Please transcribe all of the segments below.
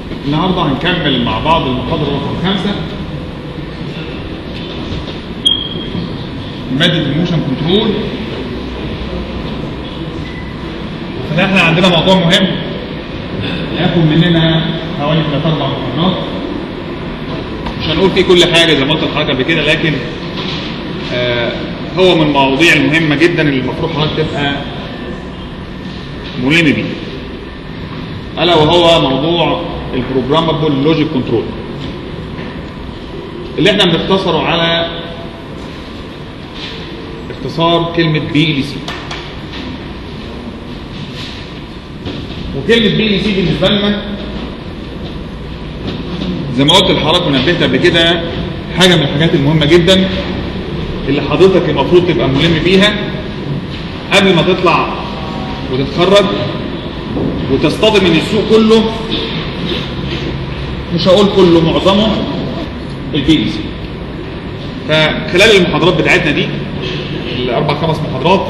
النهارده هنكمل مع بعض المحاضره رقم خمسه ماده الموشن كنترول فاحنا عندنا موضوع مهم هياخد مننا حوالي ثلاث اربع محاضرات مش هنقول فيه كل حاجه زي ما قلت لحضرتك قبل كده لكن آه هو من المواضيع المهمه جدا اللي المفروض حضرتك تبقى ملم بيه الا وهو موضوع البروجرامبل لوجيك كنترول اللي احنا بنختصره على اختصار كلمه بي ال سي وكلمه بي ال سي بالنسبه لنا زي ما قلت لحضرتك ونبهت قبل كده حاجه من الحاجات المهمه جدا اللي حضرتك المفروض تبقى ملم بيها قبل ما تطلع وتتخرج وتصطدم ان السوق كله مش هقول كله معظمه البي ال سي فخلال المحاضرات بتاعتنا دي الاربع خمس محاضرات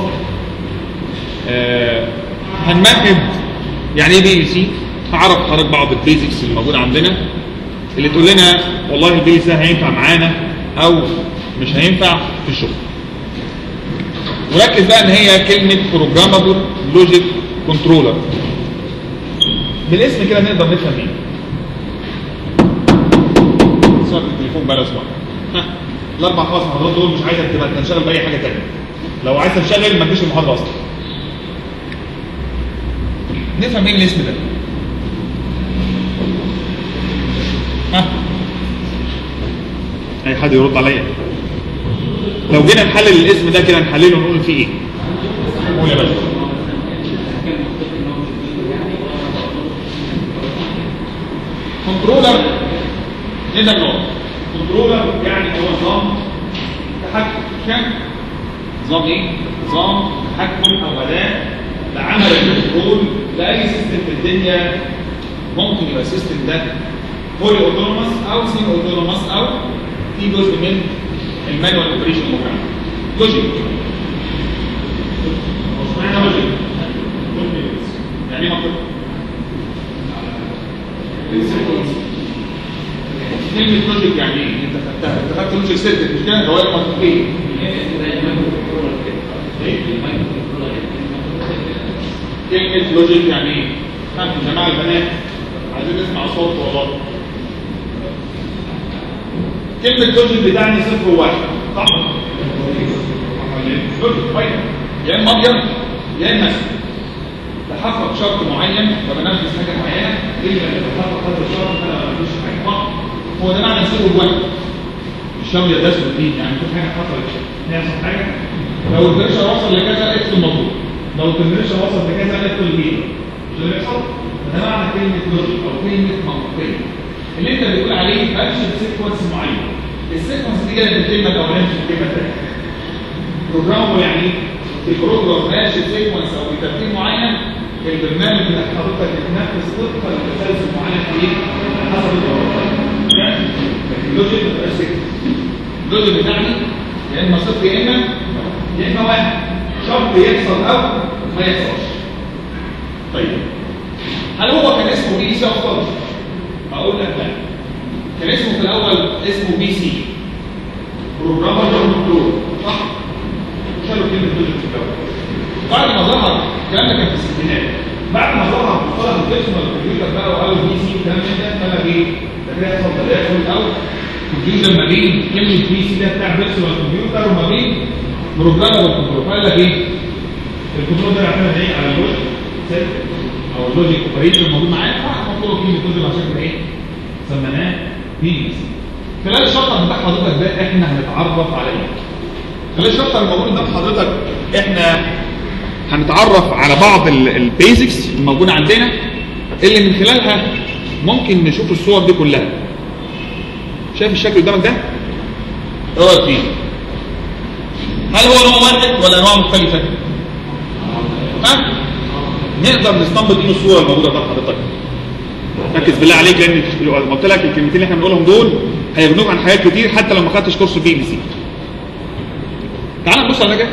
آه هنمهد يعني ايه بي ال سي هعرف حضرتك بعض البيزكس الموجوده عندنا اللي تقول لنا والله البي ال سي هينفع معانا او مش هينفع في الشغل وركز بقى ان هي كلمه بروجرامبل لوجيك كنترولر بالاسم كده نقدر نفهم ايه صوت التليفون بقى لو سمحت الاربع خمس محاضرات دول مش عايزك تبقى تنشغل باي حاجه ثانيه لو عايز تنشغل ما تجيش المحاضره اصلا نفهم ايه الاسم ده ها اي حد يرد عليا لو جينا نحلل الاسم ده كده نحلله ونقول فيه ايه قول يا باشا كنترولر ايه ده النوع كنترولر يعني هو نظام تحكم كم نظام ايه نظام تحكم او اداه لعمل الكنترول لاي سيستم في الدنيا ممكن يبقى السيستم ده فولي اوتونوماس او سيمي اوتونوماس او في جزء من المانوال اوبريشن بروجرام لوجيك اشمعنى لوجيك يعني ايه منطق كلمة لوجيك يعني ايه؟ انت خدتها انت خدت لوجيك سيركت مش كده؟ دوائر منطقية كلمة لوجيك يعني ايه؟ فهمت يا جماعة البنات عايزين نسمع صوت والله كلمة لوجيك بتاعني صفر وواحد صح؟ لوجيك طيب يا اما ابيض يا اما اسود تحقق شرط معين وبنفذ حاجه معينه ايه اللي تحقق هذا الشرط انا ما فيش حاجه صح هو ده معنى صفر وواحد مش ابيض اسود دي يعني في حاجه حصلت هيحصل حاجه لو البريشر وصل لكذا اقفل الموتور لو البريشر وصل لكذا اقفل الهيتر مش اللي بيحصل ده معنى كلمه لوجيك او كلمه منطقيه اللي انت بتقول عليه اكشن سيكونس معين السيكونس دي جايه من الكلمه الاولانيه مش الكلمه الثانيه بروجرام يعني البروجرام ماشي سيكونس او بترتيب معين البرنامج اللي حضرتك بتنفذ طبقا لتسلسل معين في ايه؟ حسب الضرورات اللوجيك ما تبقاش سيكونس اللوجيك بتاعنا يا اما صفر يا اما يا اما واحد شرط يحصل او ما يحصلش طيب هل هو كان اسمه بي سي اصلا؟ اقول لك لا كان اسمه في الاول اسمه بي سي بروجرامر كنترول صح شالوا كلمه لوجيك في الاول بعد ما ظهر الكلام ده كان في الستينات بعد ما ظهر مصطلح البيرسونال كمبيوتر بقى وقالوا بي سي والكلام ده فانا ايه ده كده يحصل تداخل او كونفيوجن ما بين كلمه بي سي ده بتاع بيرسونال كمبيوتر وما بين بروجرامر كنترول فقال لك ايه الكنترول ده يعتمد ايه على اللوجيك او اللوجيك اوبريتور الموجود معاه فحط له كلمه لوجيك عشان كده ايه سميناه بي سي خلال الشابتر بتاع حضرتك ده احنا هنتعرف على ايه خلال الشابتر الموجود ده حضرتك احنا هنتعرف على بعض البيزكس الموجوده عندنا اللي من خلالها ممكن نشوف الصور دي كلها شايف الشكل قدامك ده اقعد فيه هل هو نوع واحد ولا انواع مختلفه ها نقدر نستنبط ايه الصوره الموجوده قدام حضرتك ركز بالله عليك لان لما قلت لك الكلمتين اللي احنا بنقولهم دول هيغنوك عن حاجات كتير حتى لو ما خدتش كورس بي ال سي تعال نبص على ده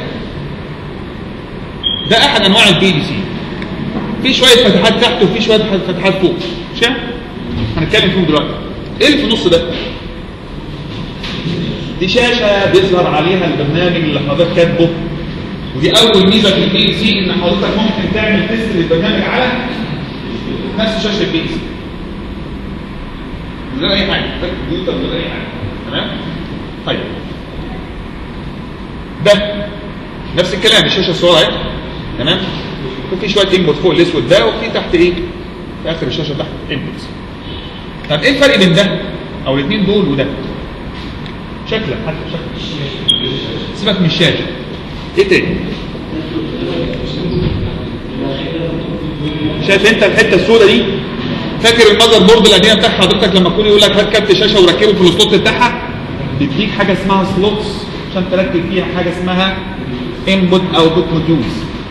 ده احد انواع البي ال سي في شويه فتحات تحت وفي شويه فتحات فوق مش كده هنتكلم فيهم دلوقتي ايه اللي في النص ده دي شاشه بيظهر عليها البرنامج اللي حضرتك كاتبه ودي اول ميزه في البي ال سي ان حضرتك ممكن تعمل تيست للبرنامج على نفس شاشه البي ال سي من غير اي حاجه ده الكمبيوتر من غير اي حاجه تمام طيب ده نفس الكلام الشاشه الصغيره اهي تمام وفي شويه انبوت فوق الاسود ده وفي تحت ايه في اخر الشاشه تحت انبوتس طب ايه الفرق بين ده او الاثنين دول وده شكلا حتى شكل سيبك من الشاشه ايه تاني شايف انت الحته السوداء دي فاكر المذر بورد القديمه بتاع حضرتك لما يكون يقول لك هات كارت شاشه وركبه في السلوت بتاعها بيديك حاجه اسمها سلوتس عشان تركب فيها حاجه اسمها انبوت اوتبوت موديولز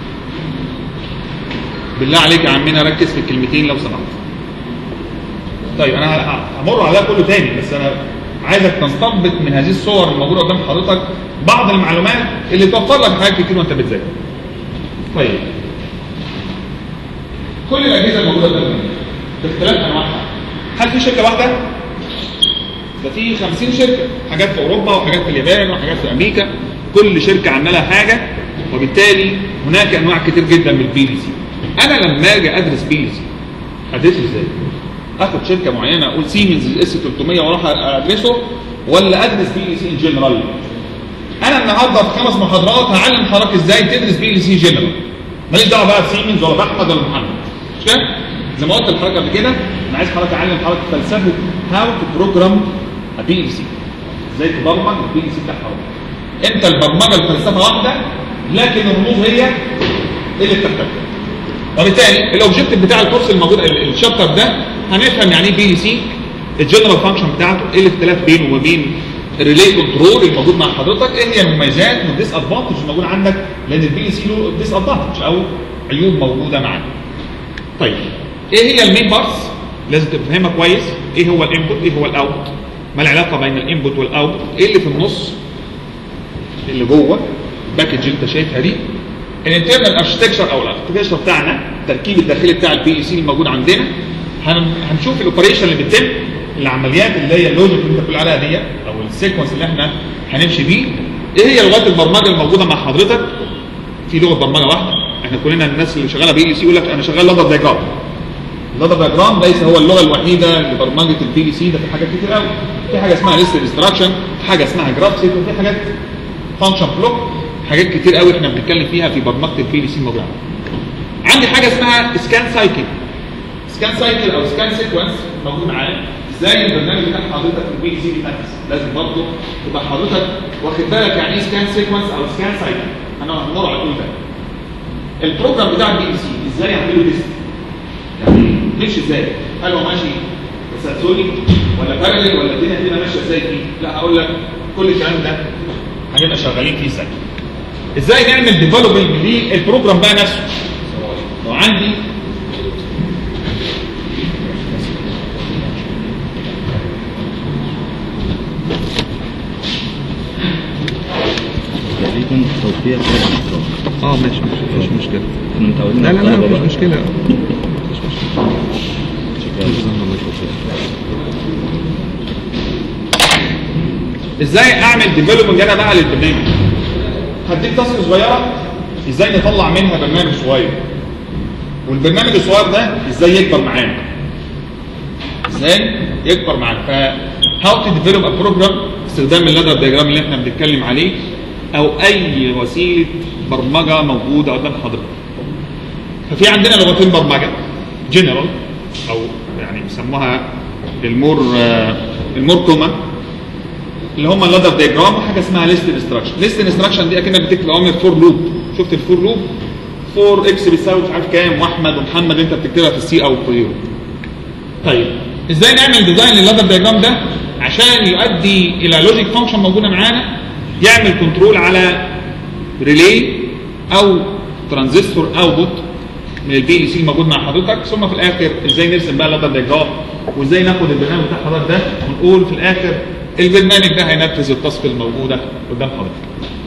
بالله عليك يا عمنا ركز في الكلمتين لو سمحت طيب انا همر على ده كله تاني بس انا عايزك تستنبط من هذه الصور الموجوده قدام حضرتك بعض المعلومات اللي توفر لك حاجات كتير وانت بتذاكر. طيب كل الاجهزه الموجوده قدامنا باختلاف انواعها هل في شركه واحده؟ ده في 50 شركه حاجات في اوروبا وحاجات في اليابان وحاجات في امريكا كل شركه عامله لها حاجه وبالتالي هناك انواع كتير جدا من البي بي سي انا لما اجي ادرس بي بي سي ادرسه ازاي؟ اخد شركه معينه اقول سيمنز اس 300 واروح ادرسه ولا ادرس بي ال سي ان جنرال انا النهارده في خمس محاضرات هعلم حضرتك ازاي تدرس بي ال سي جنرال ماليش دعوه بقى بسيمنز ولا باحمد ولا محمد مش كده زي ما قلت لحضرتك قبل كده انا عايز حضرتك اعلم حضرتك فلسفه هاو تو بروجرام بي ال سي ازاي تبرمج البي ال سي بتاع حضرتك انت البرمجه الفلسفه واحده لكن الرموز هي اللي بتختلف وبالتالي الاوبجيكتيف بتاع الكورس الموجود الشابتر ده هنفهم يعني ايه بي ال سي الجنرال فانكشن بتاعته ايه الاختلاف بينه وبين الريلي كنترول الموجود مع حضرتك ايه هي المميزات والديس ادفانتج الموجود عندك لان البي ال سي له ديس ادفانتج او عيوب موجوده معاه. طيب ايه هي المين بارتس؟ لازم تفهمها كويس ايه هو الانبوت ايه هو الاوت ما العلاقه بين الانبوت والاوت ايه اللي في النص اللي جوه الباكج اللي انت شايفها دي الانترنال اركتكشر او الاركتكشر بتاعنا التركيب الداخلي بتاع البي ال سي الموجود عندنا هنشوف الاوبريشن اللي بتتم العمليات اللي هي اللوجيك اللي انت بتقول عليها دي او السيكونس اللي احنا هنمشي بيه ايه هي لغات البرمجه الموجوده مع حضرتك في لغه برمجه واحده احنا كلنا الناس اللي شغاله بي ال سي يقول لك انا شغال لغه دياجرام اللغه دياجرام ليس هو اللغه الوحيده لبرمجه البي ال سي ده في حاجات كتير قوي في حاجه اسمها ليست انستراكشن في حاجه اسمها جراف سيت وفي حاجات فانكشن بلوك حاجات كتير قوي احنا بنتكلم فيها في برمجه البي ال سي الموجوده عندي حاجه اسمها سكان سايكل سكان سايكل او سكان سيكونس موجود معانا ازاي البرنامج بتاع حضرتك في البي سي بيتنفذ لازم برضه تبقى حضرتك واخد بالك يعني ايه سكان سيكونس او سكان سايكل انا هنمر على كل ده البروجرام بتاع البي سي ازاي اعمله تيست يعني ماشي ازاي هل هو ماشي تسلسلي ولا بارلل ولا الدنيا هتبقى ماشيه ازاي فيه لا هقول لك كل الكلام ده هنبقى شغالين فيه سنه ازاي نعمل ديفلوبمنت للبروجرام بقى نفسه لو عندي ليكم توفير غير مشروع اه ماشي مش مشكله كنا متعودين لا لا على لا الطلبة مش بقى. مشكله شكرا جزاهم الله توفيق ازاي اعمل ديفلوبمنت انا بقى للبرنامج هديك تاسك صغيره ازاي نطلع منها برنامج صغير والبرنامج الصغير ده ازاي يكبر معانا ازاي يكبر معانا ف هاو تو ديفلوب ا بروجرام استخدام اللادر دياجرام اللي احنا بنتكلم عليه او اي وسيله برمجه موجوده قدام حضرتك ففي عندنا لغتين برمجه جنرال او يعني بيسموها المور آه، المور كومن اللي هم اللادر دياجرام وحاجه اسمها ليست انستراكشن ليست انستراكشن دي اكنك بتكتب اوامر فور لوب شفت الفور لوب 4 اكس بيساوي مش عارف كام واحمد ومحمد انت بتكتبها في السي او في طيب ازاي نعمل ديزاين لللادر دياجرام ده عشان يؤدي الى لوجيك فانكشن موجوده معانا يعمل كنترول على ريلي او ترانزستور اوتبوت من البي ال سي الموجود مع حضرتك ثم في الاخر ازاي نرسم بقى اللادر دياجرام وازاي ناخد البرنامج بتاع حضرتك ده ونقول في الاخر البرنامج ده هينفذ التاسك الموجوده قدام حضرتك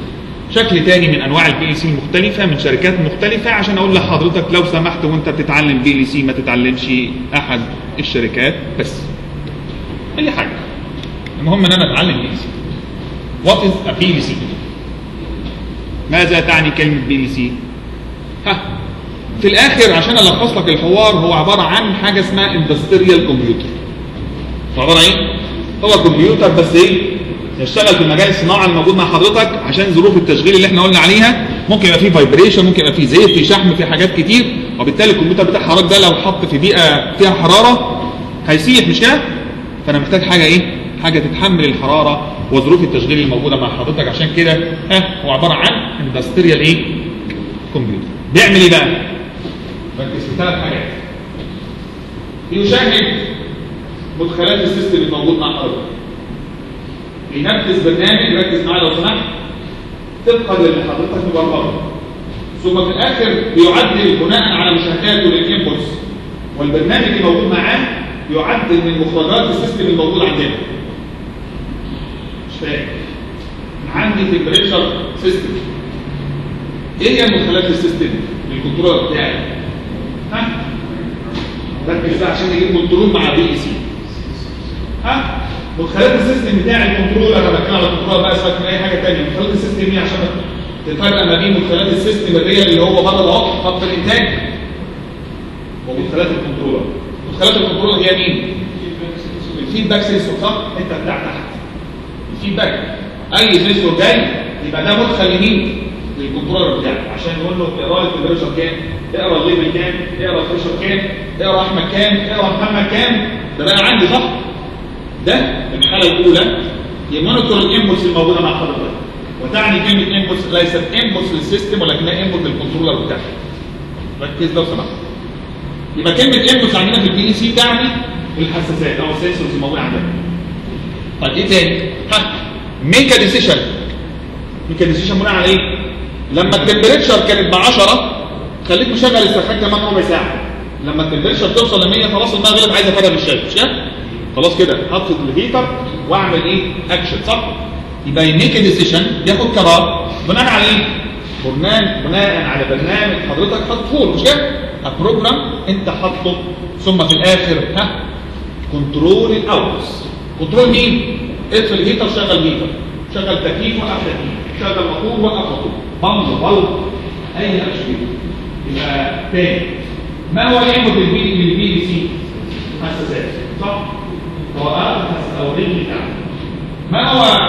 شكل تاني من انواع البي ال سي المختلفه من شركات مختلفه عشان اقول لحضرتك لو سمحت وانت بتتعلم بي ال سي ما تتعلمش احد الشركات بس اي حاجه المهم ان انا اتعلم بي ال سي وات از ا بي ال سي ماذا تعني كلمه بي ال سي ها في الاخر عشان الخص لك الحوار هو عباره عن حاجه اسمها اندستريال كمبيوتر عباره ايه هو كمبيوتر بس ايه يشتغل في مجال الصناعه الموجود مع حضرتك عشان ظروف التشغيل اللي احنا قلنا عليها ممكن يبقى فيه فايبريشن ممكن يبقى فيه زيت في شحم في حاجات كتير وبالتالي الكمبيوتر بتاع حضرتك ده لو حط في بيئه فيها حراره هيسيح مش كده فانا محتاج حاجه ايه حاجه تتحمل الحراره وظروف التشغيل الموجوده مع حضرتك عشان كده ها هو عباره عن اندستريال ايه كمبيوتر بيعمل ايه بقى ركز في ثلاث حاجات يشاهد مدخلات السيستم الموجود مع حضرتك بينفذ برنامج ركز معايا لو سمحت طبقا للي حضرتك مبرمجه ثم في الاخر بيعدل بناء على مشاهداته للانبوتس والبرنامج اللي موجود معاه يعدل من مخرجات السيستم الموجود عندنا مش فاهم عندي تمبريتشر سيستم ايه هي مدخلات السيستم للكنترول بتاعي ها ركز بقى عشان نجيب كنترول مع بي اي سي ها مدخلات السيستم بتاع الكنترول انا بتكلم على الكنترول بقى سيبك من اي حاجه ثانيه مدخلات السيستم ايه عشان تفرق ما بين مدخلات السيستم الريال اللي هو بره العقد خط الانتاج ومدخلات الكنترول مدخلات الكنترول هي مين؟ الفيدباك سنسور صح؟ انت بتاع تحت الفيدباك اي سنسور جاي يبقى ده مدخل لمين؟ للكنترولر بتاعك عشان يقول له اقرا لي البريشر كام؟ اقرا الليفل كام؟ اقرا البريشر كام؟ اقرا احمد كام؟ اقرا محمد كام؟ ده بقى عندي صح؟ ده الحاله الاولى يمونيتور الانبوتس الموجوده مع حضرتك وتعني كلمه انبوتس ليست انبوتس للسيستم ولكنها انبوت للكنترولر بتاعك ركز لو سمحت يبقى كلمه انبوتس عندنا في البي سي تعني الحساسات او السنسورز الموجوده عندنا طيب ايه تاني؟ ها ميك ديسيشن ميك ديسيشن بناء على ايه؟ لما التمبريتشر كانت ب 10 خليك مشغل السخان كمان ربع ساعه لما التمبريتشر توصل ل 100 خلاص الماء غلب عايز افرغ الشاي مش كده؟ خلاص كده هطفي الهيتر واعمل ايه؟ اكشن صح؟ يبقى يميك ديسيشن ياخد قرار بناء على ايه؟ بناء بناء على برنامج حضرتك حاطه مش كده؟ بروجرام انت حاطه ثم في الاخر ها كنترول الاوتس كنترول مين؟ اطفي الهيتر شغل هيتر شغل تكييف وقف تكييف شغل موتور وقف موتور بمب بلب اي اشكال يبقى تاني ما هو الانبوت البي للبي بي سي؟ حساسات صح؟ طبقات او الرجل بتاعته ما هو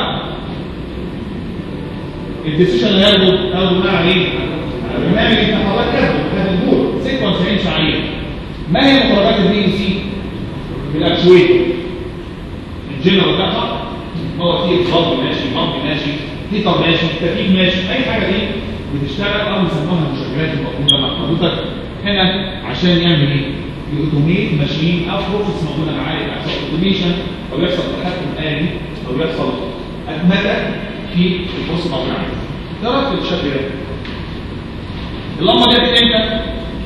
الديسيشن اللي هياخده هياخده بناء على ايه؟ على البرنامج اللي انت حضرتك كاتبه هذا البول سيكونس هيمشي عليه ما هي مخرجات البي بي سي؟ بالاكشويتر الجنرال ده صح؟ مواتير ضغط ماشي بمب ماشي هيتر ماشي تكييف ماشي اي حاجه دي بتشتغل او بيسموها المشغلات الموجوده مع حضرتك هنا عشان يعمل ايه؟ يأوتوميت ماشين او بروسيس موجوده معاه يحصل اوتوميشن او يحصل تحكم آلي او يحصل أتمتة في البروسيس الموجوده عنده. ده رد بالشكل ده. اللمبه دي امتى؟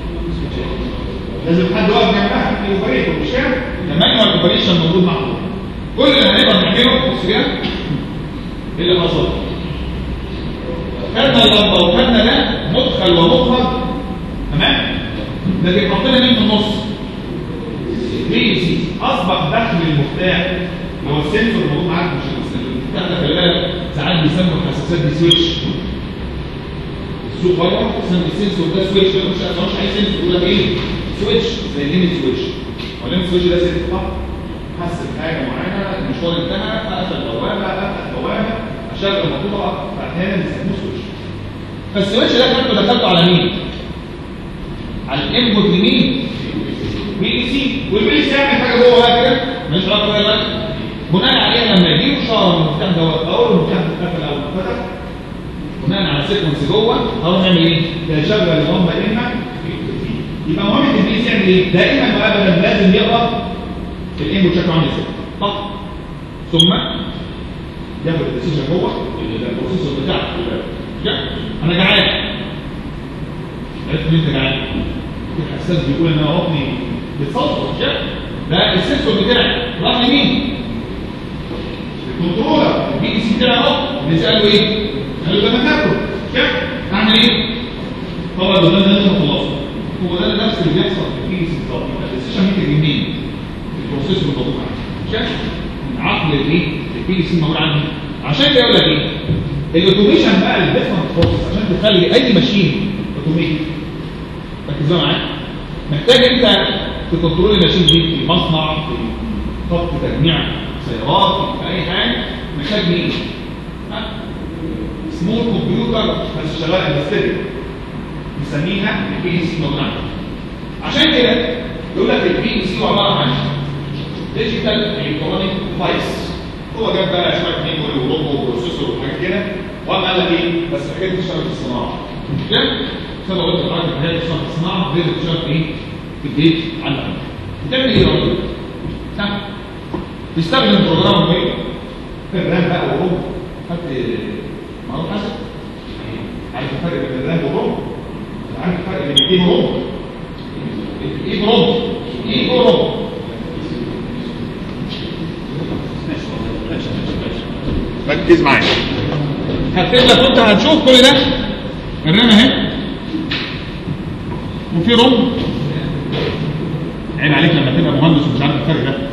لازم حد واقف جنبها في الاوبريتور مش كده؟ لما يبقى الاوبريشن موجود معه كل اللي هنقدر نعمله بص كده ايه اللي حصل؟ خدنا اللمبه وخدنا ده مدخل ومخرج تمام؟ لكن حطينا مين في النص؟ بي سي اصبح دخل المفتاح اللي هو السنسور الموجود معاك مش المفتاح ده خلي بالك ساعات بيسموا الحساسات دي سويتش السوق بره يسمي السنسور ده سويتش مش مش عايز سنسور يقول لك ايه؟ سويتش زي الليمت سويتش هو الليمت سويتش ده سنسور صح؟ حس بحاجه معينه المشوار انتهى اقفل البوابه اقفل البوابه اشغل الموتور فاحيانا بيسموه سويتش فالسويتش ده خدته دخلته على مين؟ على الانبوت لمين؟ بي اي سي والبي اي سي يعمل حاجه جوه بقى كده مش عارف ايه بقى بناء عليها لما يجي له اشاره من المفتاح دوت اقول له المفتاح اتقفل او اتفتح بناء على السيكونس جوه هروح نعمل ايه؟ يشغل اللمبه اما يبقى مهم البي اي سي يعمل ايه؟ دائما وابدا لازم يقرا الانبوت شكله عامل ازاي صح ثم ياخد الديسيجن جوه البروسيسور بتاعك انا جعان عرفت مين انت جعان الحساس بيقول ان انا بطني بتصوت مش ده السنسور بتاعي راح لمين الكنترولر البي اي سي بتاعي اهو بنساله ايه قال له ده انا فاكره كده اعمل ايه؟ طبعا ده ده لازم اخلصه هو ده نفس اللي بيحصل في البي سي بالظبط الديسيشن ميكنج منين؟ البروسيسور الموجود عندي شايف؟ عقل الايه؟ البي سي موجود عندي عشان كده يقول لك ايه؟ الاوتوميشن بقى الديفرنت بروسيس عشان تخلي اي ماشين اوتوميت ركزوا معايا محتاج انت تكنترول الماشين دي في مصنع في خط تجميع سيارات في اي حاجه محتاج مين؟ سمول كمبيوتر بس شغال بستيريو نسميها البي سي موجود عشان كده يقول لك البي سي عباره عن ديجيتال الكترونيك ديفايس هو جاب بقى شويه ميموري وروبو وبروسيسور وحاجات كده وقام قال لك ايه بس الحاجات دي بتشتغل في الصناعه كده زي ما قلت لحضرتك الحاجات دي بتشتغل في الصناعه غير بتشتغل في ايه في البيت على الأقل. بتعمل ايه يا راجل؟ سهل بيستخدم بروجرام ايه؟ الرام بقى والروم حد معروف حسن عارف الفرق بين الرام والروم عارف الفرق بين الايه والروم ايه والروم ايه والروم ركز معايا هكتب لك وانت هنشوف كل ده الرام اهي وفي روم عيب عليك لما تبقى مهندس ومش عارف الفرق ده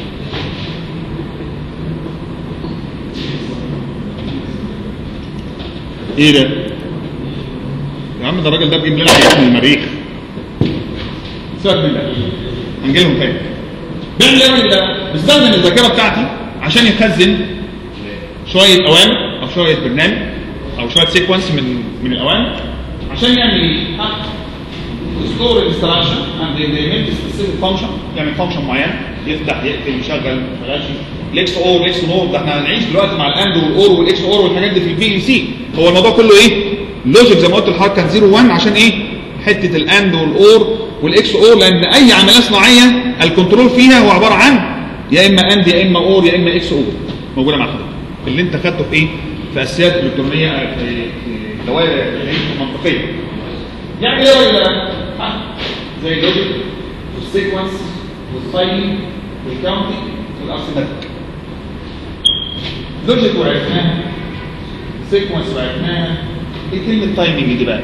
ايه ده؟ يا عم ده الراجل ده بيجيب لنا حاجات من المريخ سيبك من ده هنجي لهم تاني بيعمل ايه الراجل ده؟ بيستخدم الذاكره بتاعتي عشان يخزن شويه اوامر او شويه برنامج او شويه سيكونس من من الاوامر عشان يعمل ايه؟ ستور انستراكشن اند implement specific فانكشن يعمل فانكشن معين يفتح يقفل يشغل ما يشغلش الاكس اور والاكس نور ده احنا هنعيش دلوقتي مع الاند والاور والاكس اور والحاجات دي في البي ام سي هو الموضوع كله ايه؟ لوجيك زي ما قلت لحضرتك كان 0 1 عشان ايه؟ حته الاند والاور والاكس اور لان اي عمليه صناعيه الكنترول فيها هو عباره عن يا اما اند يا اما اور يا اما اكس اور موجوده مع حضرتك اللي انت خدته في ايه؟ في اساسيات الالكترونيه في في دوائر منطقيه يعني ايه ولا ها؟ زي اللوجيك والسيكونس والسايننج والكاونتنج والارثماتيك لوجيك وعرفناها سيكونس وعرفناها ايه كلمه تايمنج دي بقى؟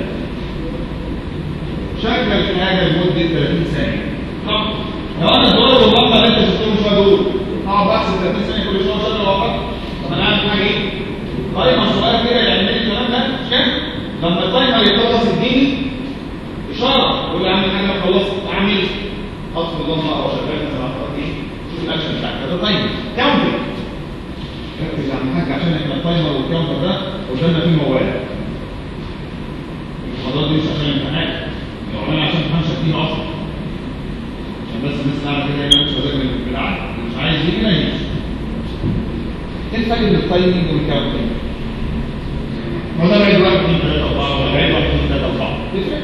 شغل حاجه لمده 30 ثانيه طب لو انا الدولار والله اللي انت شفتهم شويه دول هقعد بحسب 30 ثانيه كل شويه شغل وقت طب انا عارف حاجه ايه؟ تايمر صغير كده يعمل لي الكلام ده مش كده؟ لما التايمر يخلص يديني اشاره يقول لي اعمل حاجه خلصت اعمل اطفي اللمبه او شغال مثلا على ايه شوف الاكشن بتاعك ده تايمر كاونتنج ركز على حاجه عشان احنا التايمر والكاونتر ده قدامنا فيه موال الموضوع دي مش عشان الامتحان لو عملنا عشان امتحان شاكين اصلا عشان بس الناس قاعده كده هنا مش فاكر بالعقل مش عايز يجي كده يجي ايه الفرق بين التايمنج والكاونتنج؟ ما ده بعيد واحد اثنين ثلاثة أربعة ولا بعيد واحد اثنين ثلاثة أربعة تفرق؟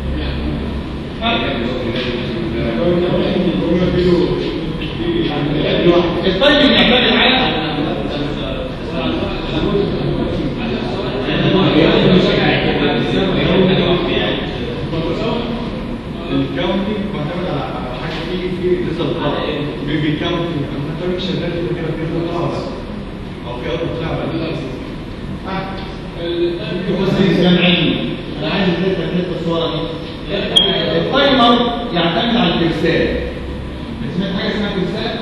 التايمنج يعتمد على الكاونتنج معتمد على حاجه في في لسه بيبي كاونتنج انا حضرتك شغال كده كده في خلاص او في اول بتاع بص كلام علمي انا عايز ازاي تكتب الصوره دي التايمر يعتمد على الكريستال سمعت حاجه اسمها كريستال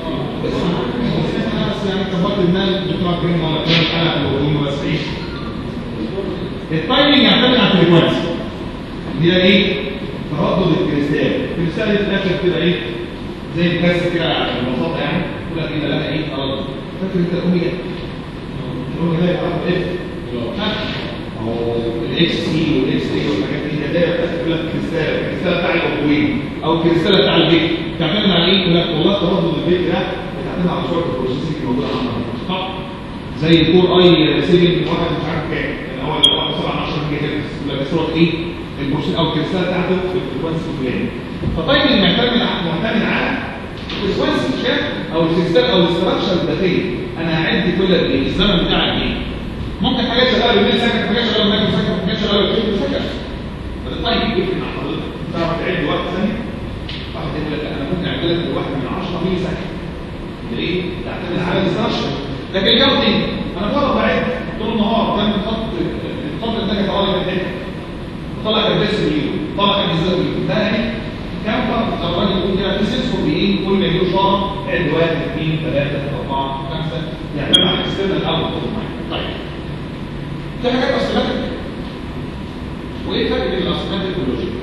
اسمها بس يعني كبرت المال بتوع الجيم ولا كان الحلقه والوضوء بس ايه التايمنج يعتمد على الفريكونسي دي ايه تردد الكريستال الكريستال دي في الاخر كده ايه زي الكاسه كده ببساطه يعني يقول لك ايه ده لها ايه تردد فاكر انت الاوميجا الاوميجا ده يعرف اف او الاكس سي والاكس اي والحاجات دي ده دايره بتاعت يقول لك الكريستال الكريستال بتاع الاوكوين او الكريستال بتاع البيت تعتمد على ايه؟ يقول لك والله تردد البيت ده بتعتمد على شويه البروسيسنج الموجوده عندنا صح؟ زي كور اي 7 واحد مش عارف كام اللي هو اللي هو 7 10 جيجا هرتز يقول لك صوره ايه؟ البروسيس او الكريستال بتاعته في الفريكونسي الفلاني فطيب معتمد على معتمد على الفريكونسي شاف او الكريستال او الاستراكشر الداخلي انا هعد كل قد ايه؟ الزمن بتاعك ايه؟ ممكن حاجات شغاله بالليل سكت حاجات شغاله بالنهار سكت حاجات شغاله بالليل سكت فالطيب يفرق مع حضرتك تعرف تعد وقت ثاني واحد يقول لك انا ممكن اعد لك واحد من 10 ملي سكند ليه؟ تعتمد على الاستراكشر لكن الجودة انا بره بعد طول النهار كان الخط الخط ده كان طالع من هنا طلع كان بس مليون طلع كان ازاي مليون ده يعني كام فرق لو الراجل يقول كده في سنسور بايه كل ما يجي اشاره عد واحد اثنين ثلاثه اربعه خمسه يعتمد على الاكسترنال اوت طيب في حاجات اصلات وايه الفرق بين الاصلات واللوجيك؟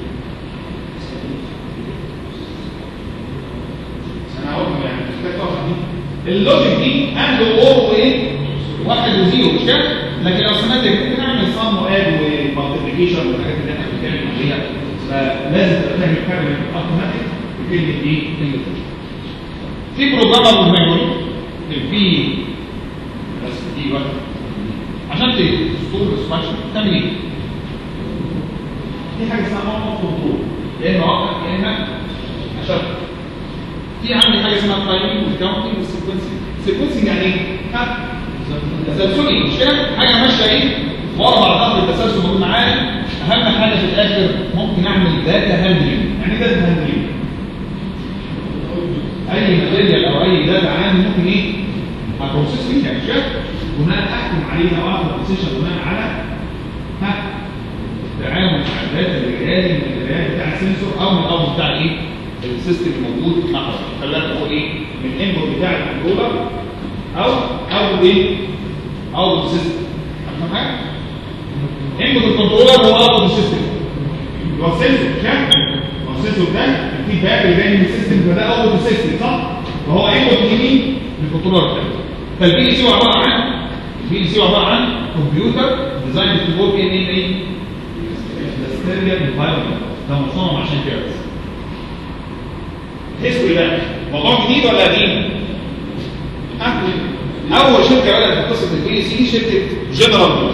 انا هقول لكم يعني محتاج تعرف دي اللوجيك دي اند اور وايه؟ واحد وزيرو مش كده؟ لكن الاصلات ممكن نعمل صم واد ومالتيبيكيشن والحاجات اللي احنا بنتكلم عليها فلازم تبقى فاهم الفرق بين الاوتوماتيك وكلمه ايه؟ كلمه في بروجرامر ميموري في بس دي واحده عشان تستور السماشن تعمل ايه؟ في حاجه اسمها موقف كنترول يا اما اوقف يا اما اشغل في عندي حاجه اسمها تايمنج والكاونتنج والسيكونسنج السيكونسنج يعني ايه؟ ها تسلسلي مش كده حاجه ماشيه ايه ورا بعضها بالتسلسل موجود معايا اهم حاجه في الاخر ممكن اعمل داتا هاندلنج يعني ايه داتا هاندلنج اي ماتيريال او اي داتا عندي ممكن ايه هبروسيس فيها مش كده بناء احكم عليها واخد بوزيشن بناء على ها تعامل مع الداتا اللي جايه من البيانات بتاع السنسور او من الاوت بتاع ايه السيستم الموجود مع حضرتك خلينا نقول ايه من الانبوت بتاع الكنترولر او او ايه او السيستم فاهم حاجه انبوت الكنترولر هو اوت السيستم هو السنسور مش كده هو السنسور ده الفيدباك اللي جاي من السيستم فده اوت السيستم صح فهو انبوت لمين للكنترولر بتاعه فالبي سي عباره عن البي سي عباره عن كمبيوتر ديزاين تو ورك ان ان ايه industrial environment ده مصمم عشان كده بس هيستوري بقى موضوع جديد ولا قديم؟ ها؟ اول شركه بدات في قصه البي سي شركه جنرال موتورز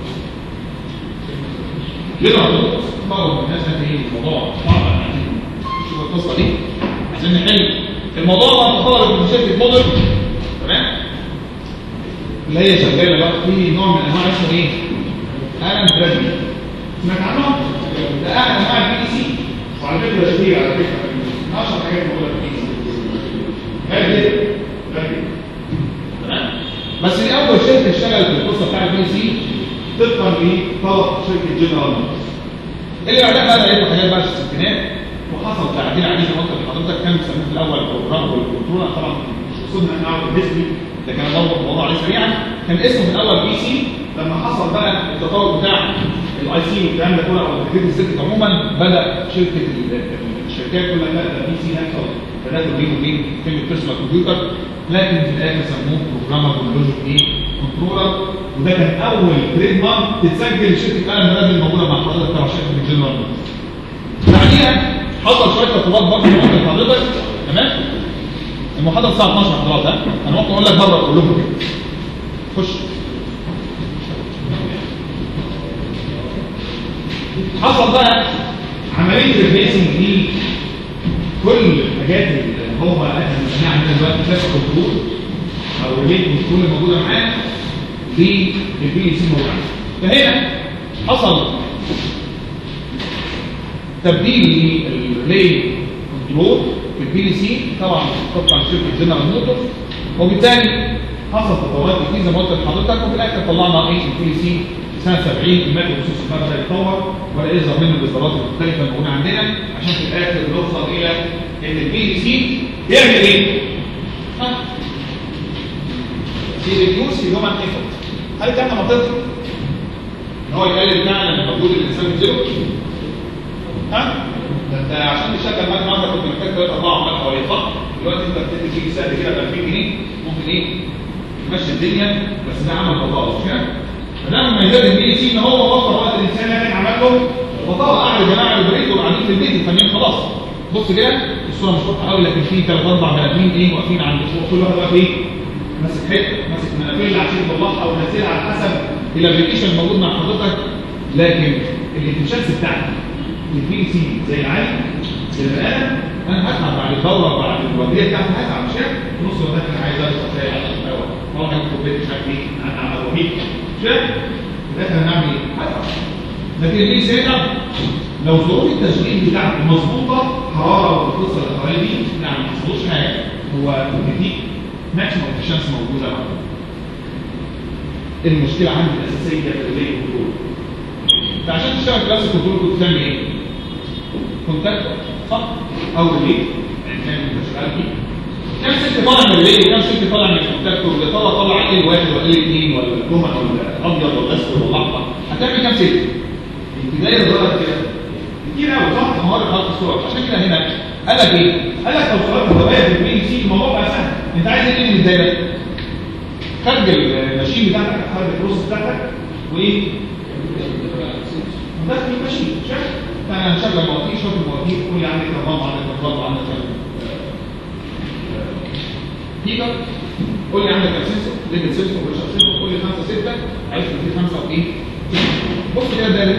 جنرال موتورز طبعا الناس هت ايه الموضوع صعب يعني شوف القصه دي عشان نحل الموضوع ده متطلب من شركه موديل تمام اللي هي شغاله بقى في نوع من انواع اسمه ايه؟ الان برادلي سمعت عنه؟ ده احد انواع البي سي وعلى فكره كتير على فكره من اشهر حاجات موجوده في البي سي هادي هادي تمام بس دي اول شركه اشتغلت في القصه بتاع البي سي طبقا لطلب شركه جنرال موتورز اللي بعدها بقى لقيت حاجات بقى في الستينات وحصل تعديل عليه زي ما قلت لحضرتك كان بيسموه في الاول بروجرام والكنترول طبعا مش قصدنا ان نعرف الهيستوري ده كان برضه الموضوع عليه سريعا كان اسمه في الاول بي سي لما حصل بقى التطور بتاع الاي سي والكلام ده كله او تكرير السيركت عموما بدا شركه الشركات كلها لا ده بي سي هيحصل بدات بين وبين كلمه بيرسونال كمبيوتر لكن في الاخر سموه بروجرامر لوجيك ايه كنترولر وده كان اول تريد مارك تتسجل شركه قلم بلد الموجوده مع حضرتك تبع شركه الجنرال بعديها حصل شويه تطورات برضه ممكن حضرتك تمام المحاضره الساعه 12 حضرتك ها انا ممكن اقول لك بره اقول لكم كده خش حصل بقى عمليه ريبليسنج دي كل الحاجات اللي هو احنا بنسميها عندنا دلوقتي كلاس كنترول او الريليت كنترول الموجوده معاه بالبي سي موجود فهنا حصل تبديل للريلي كنترول في البي سي طبعا طبعا شركه جنرال موتورز وبالتالي حصل تطورات كتير زي ما قلت لحضرتك وفي الاخر طلعنا ايه البي سي سنه 70 المايكرو بروسيسور بدا يتطور ولا يظهر منه الاصدارات المختلفه الموجوده عندنا عشان في الاخر نوصل الى ان البي سي بيعمل ايه؟ ها؟ يريديوس هيومن ايفورت هل كان منطقي؟ ان هو يقلل فعلا مجهود الانسان يبذله؟ ها؟ ده انت عشان تشغل مكنه واحده كنت محتاج 3 4 عمال حوالي خط دلوقتي انت بتدي تيجي سهل كده ب 2000 جنيه ممكن ايه؟ تمشي الدنيا بس ده عمل تطور مش كده؟ فده من مميزات البي سي ان هو وفر وقت الانسان لكن عمل له بطاقه قاعد يا جماعه البريد قاعدين في البيت الفنيين خلاص بص كده الصوره مش واضحه قوي لكن في ثلاث اربع بني ادمين ايه واقفين عند الصوره كل واحد واقف ايه؟ ماسك حته ماسك منافيل اللي عشان يطلعها او ينزلها على حسب الابلكيشن الموجود مع حضرتك لكن الافشنسي بتاعتي البي سي زي العادي زي البني ادم انا هتعب بعد الدوره بعد الورديه بتاعتي هتعب مش كده؟ نص الوقت انا عايز اشرب شاي على القهوه هو كان كوبايه مش عارف ايه انا على الوهيد مش كده؟ ده هنعمل ايه؟ هتعب لكن البي سي هيتعب لو ظروف التشغيل بتاعتي مظبوطه حراره والقصه اللي حوالي دي يعني ما حصلوش حاجه هو بيديك ماكسيموم افشنسي موجوده معاك المشكله عندي الاساسيه في الريلي كنترول فعشان تشتغل كلاس كنترول كنت تعمل ايه؟ كونتاكت صح؟ او ريلي يعني كان انت شغال فيه كم ست طالع من الريلي وكم ست طالع من الكونتاكت ولا طالع طالع ال واحد ولا ال اثنين ولا الجمع ولا الابيض ولا الاسود ولا الاحمر هتعمل كام ست؟ ابتدائي لغايه كده كتير قوي صح؟ مهاره خلق الصور عشان كده هنا قال لك ايه؟ قال لك لو صورت الدوائر في البي سي الموضوع بقى سهل انت عايز ايه من الدايره؟ خرج الماشين بتاعتك خرج البروسيس بتاعتك وايه؟ دخل الماشين شايف؟ فانا هشغل مواتير شوف المواتير قول لي عندك كهرباء عندك كهرباء عندك هيجر قول لي عندك كام سنسور ليفل سنسور ولا سنسور قول لي 5 6 عايز في 5 وايه؟ بص كده ده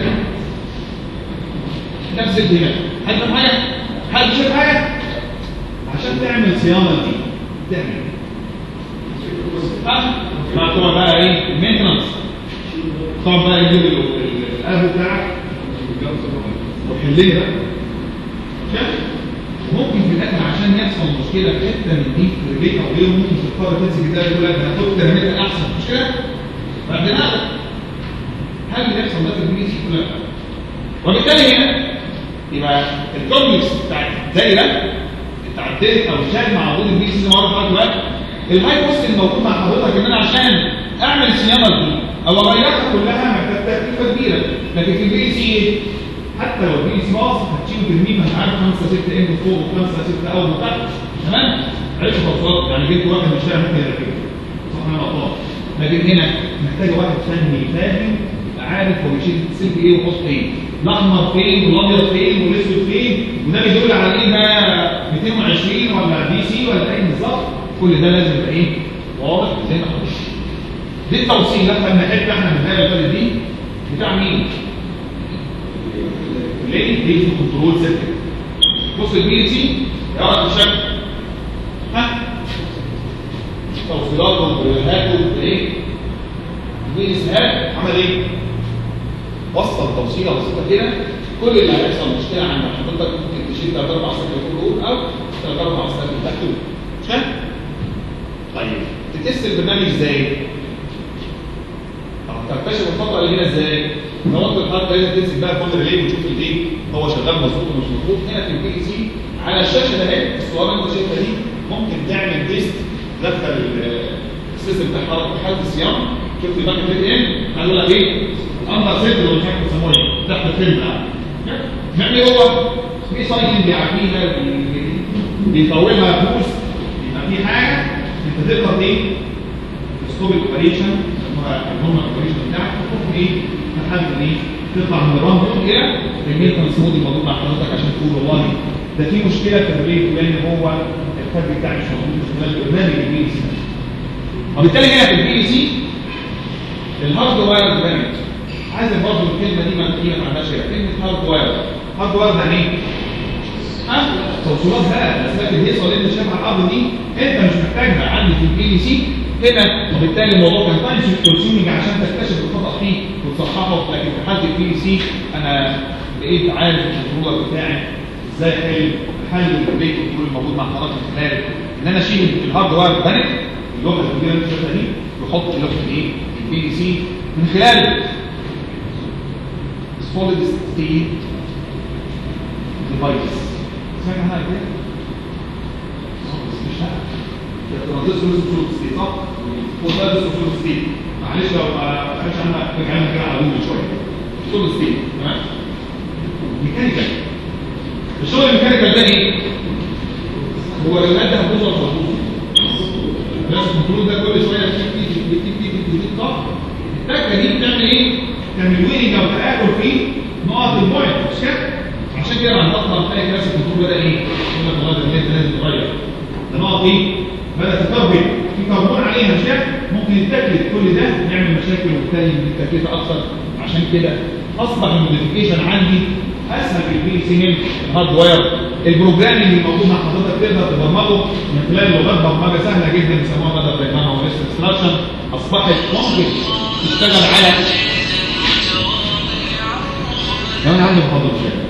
نفس الدماغ حد فاهم حاجه؟ حد شايف حاجه؟ عشان تعمل صيانه دي تعمل ها؟ ما تقعد بقى ايه؟ المينتنس تقعد بقى يجيب القهوه بتاعك وحل لي بقى شايف؟ ممكن في الاخر عشان يحصل مشكله في حته من دي في البيت او غيره ممكن تضطر تمسك ده يقول لك انا هاخد ترميتك احسن مش كده؟ بعد نقل هل اللي يحصل ده في البي سي ولا لا؟ وبالتالي هنا يبقى الكومبلكس بتاع الدايره بتاع الديت او الشاي مع وجود البي سي زي ما قلت لحضرتك الهاي كوست اللي موجود مع حضرتك ان انا عشان اعمل صيانه دي او اغيرها كلها محتاج تكلفه كبيره لكن في البي سي حتى لو البي سي باظ هتشيله ترميم انت عارف 5 6 ام فوق و5 6 اول ما تحت تمام عرفت توصلات يعني جبت واحد من الشارع ممكن يركبه صح انا غلطان لكن هنا محتاج واحد فني فاهم عارف هو يشيل سلك ايه ويحط ايه الاحمر فين والابيض فين والاسود فين وده بيدل على ايه ده 220 ولا دي سي ولا ايه بالظبط كل ده لازم يبقى ايه واضح زي ما خش دي التوصيلات لما حته احنا من الدايره اللي فاتت دي بتاع مين؟ ليه؟ دي كنترول سيركت بص البي سي يعرف الشكل ها توصيلات وبريهات وايه؟ البي سي هات عمل ايه؟ وصل توصيله بسيطه كده كل اللي هيحصل مشكله عند حضرتك ممكن تشيل ثلاث اربع سكر فوق او ثلاث اربع سكر تحت مش فاهم؟ طيب تتست البرنامج ازاي؟ طب تكتشف الخطا اللي هنا ازاي؟ لو انت الحركه لازم تمسك بقى كل ريلي وتشوف الايه هو شغال مظبوط ومش مظبوط هنا في البي سي على الشاشه ده اهي الصوره اللي انت شايفها دي ممكن تعمل تيست دخل السيستم بتاع حركه في حاله الصيانه شفت الباك اب ان هقول لك ايه؟ اندر سيت ولا حاجه بيسموها ايه؟ تحت الفيلم يعني هو في سايكل بيعديها بيطولها فلوس يبقى في حاجه انت تقدر ايه؟ ستوب الاوبريشن الهرمون الاوبريشن بتاعك تحط ايه؟ لحد ايه؟ تطلع من الرام الى المينتنس مود الموجود مع حضرتك عشان تقول والله ده في مشكله في الريت لان هو الفرق بتاعي مش موجود مش خلال البرنامج البي سي وبالتالي هنا في البي سي الهارد واير دامج عايز برضه الكلمه دي ما هي ما عندهاش كلمه هارد واير هارد واير يعني ايه؟ ها؟ توصيلات بقى الاسلاك الهيصه اللي انت شايفها على الارض دي انت مش محتاجها عندي في البي سي هنا وبالتالي الموضوع كان تايم كونسيومينج عشان تكتشف الخطا فيه وتصححه لكن في حاله البي سي انا بقيت عارف الكنترولر بتاعي ازاي احل حل البيت كنترول الموجود مع حضرتك من خلال ان انا اشيل الهارد واير بانك اللوحه الكبيره اللي انت شايفها دي واحط لوحه الايه؟ البي سي من خلال solid state device سمعت عنها كده؟ مش الترانزستور اسمه سوليد ستيت صح؟ هو ده اسمه سوليد ستيت معلش لو ما فيش عنها رجعنا كده على جوجل شويه سوليد ستيت تمام؟ ميكانيكال الشغل الميكانيكال ده ايه؟ هو الماده هتبوظ ولا هتبوظ؟ بس الكنترول ده كل شويه تيجي تيجي تيجي تيجي تيجي تيجي صح؟ التكه دي بتعمل ايه؟ تعمل ويننج او تاكل في نقط البوينت مش كده؟ عشان كده بعد فتره هتلاقي كلاس الكنترول بدا ايه؟ يقول لك والله ده الليل لازم يتغير ده نقط ايه؟ بدات تكربل في كربون عليها مش كده؟ ممكن التكليف كل ده يعمل مشاكل وبالتالي التكلفه اكثر عشان كده اصبح الموديفيكيشن عندي اسهل في البي سي من الهاردوير البروجرامنج اللي موجود مع حضرتك تقدر تبرمجه من خلال لغات برمجه سهله جدا بيسموها ماذر دايجرام او انستراكشن اصبحت ممكن تشتغل على لو انا عندي محاضره شويه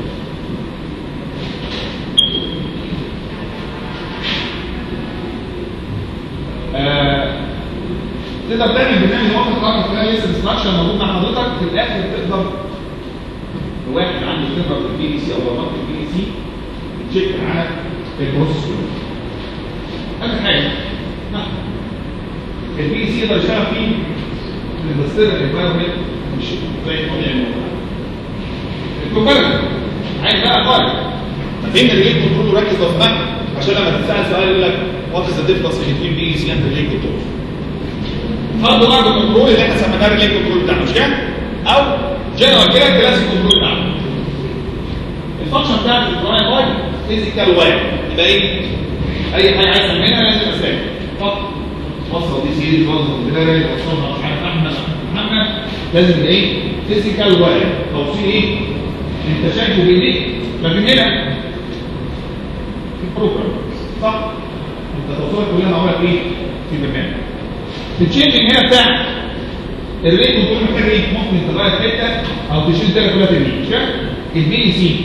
آه تقدر تعمل برنامج واخد حركه خلال لسه انستراكشن موجود مع حضرتك في الاخر تقدر واحد عنده خبره في البي دي سي او برمجه البي دي سي تشيك على البروسيس كله. اخر حاجه نعم البي دي سي يقدر يشتغل فيه الاندستريال انفايرمنت مش زي الطبيعي الموجود. الكومباريتور عايز بقى قارن فين الريلي كنترول وركز لو سمحت عشان لما تتسال سؤال يقول لك وات از ذا ديفرنس بين بي دي سي اند ريلي كنترول فرض ضرب الكنترول اللي احنا سميناه الريلي كنترول بتاعنا مش كده؟ او جنرال كده الكلاسيك كنترول بتاعنا الفانكشن بتاعت الدراي واي فيزيكال واي يبقى ايه؟ اي حاجه عايز تعملها لازم اسامي فقط وصل دي سيريز وصل بلاري وصلها مش عارف احمد محمد لازم يبقى ايه؟ فيزيكال واي توصيل ايه؟ انت شايفه بايديك لكن هنا في بروجرام صح؟ انت توصيلك كلها معموله في ايه؟ في برنامج التشينجنج هنا بتاع الريت كنترول محتاج ايه؟ ممكن تغير حته او تشيل الداتا كلها ترمي مش كده؟ البي اي سي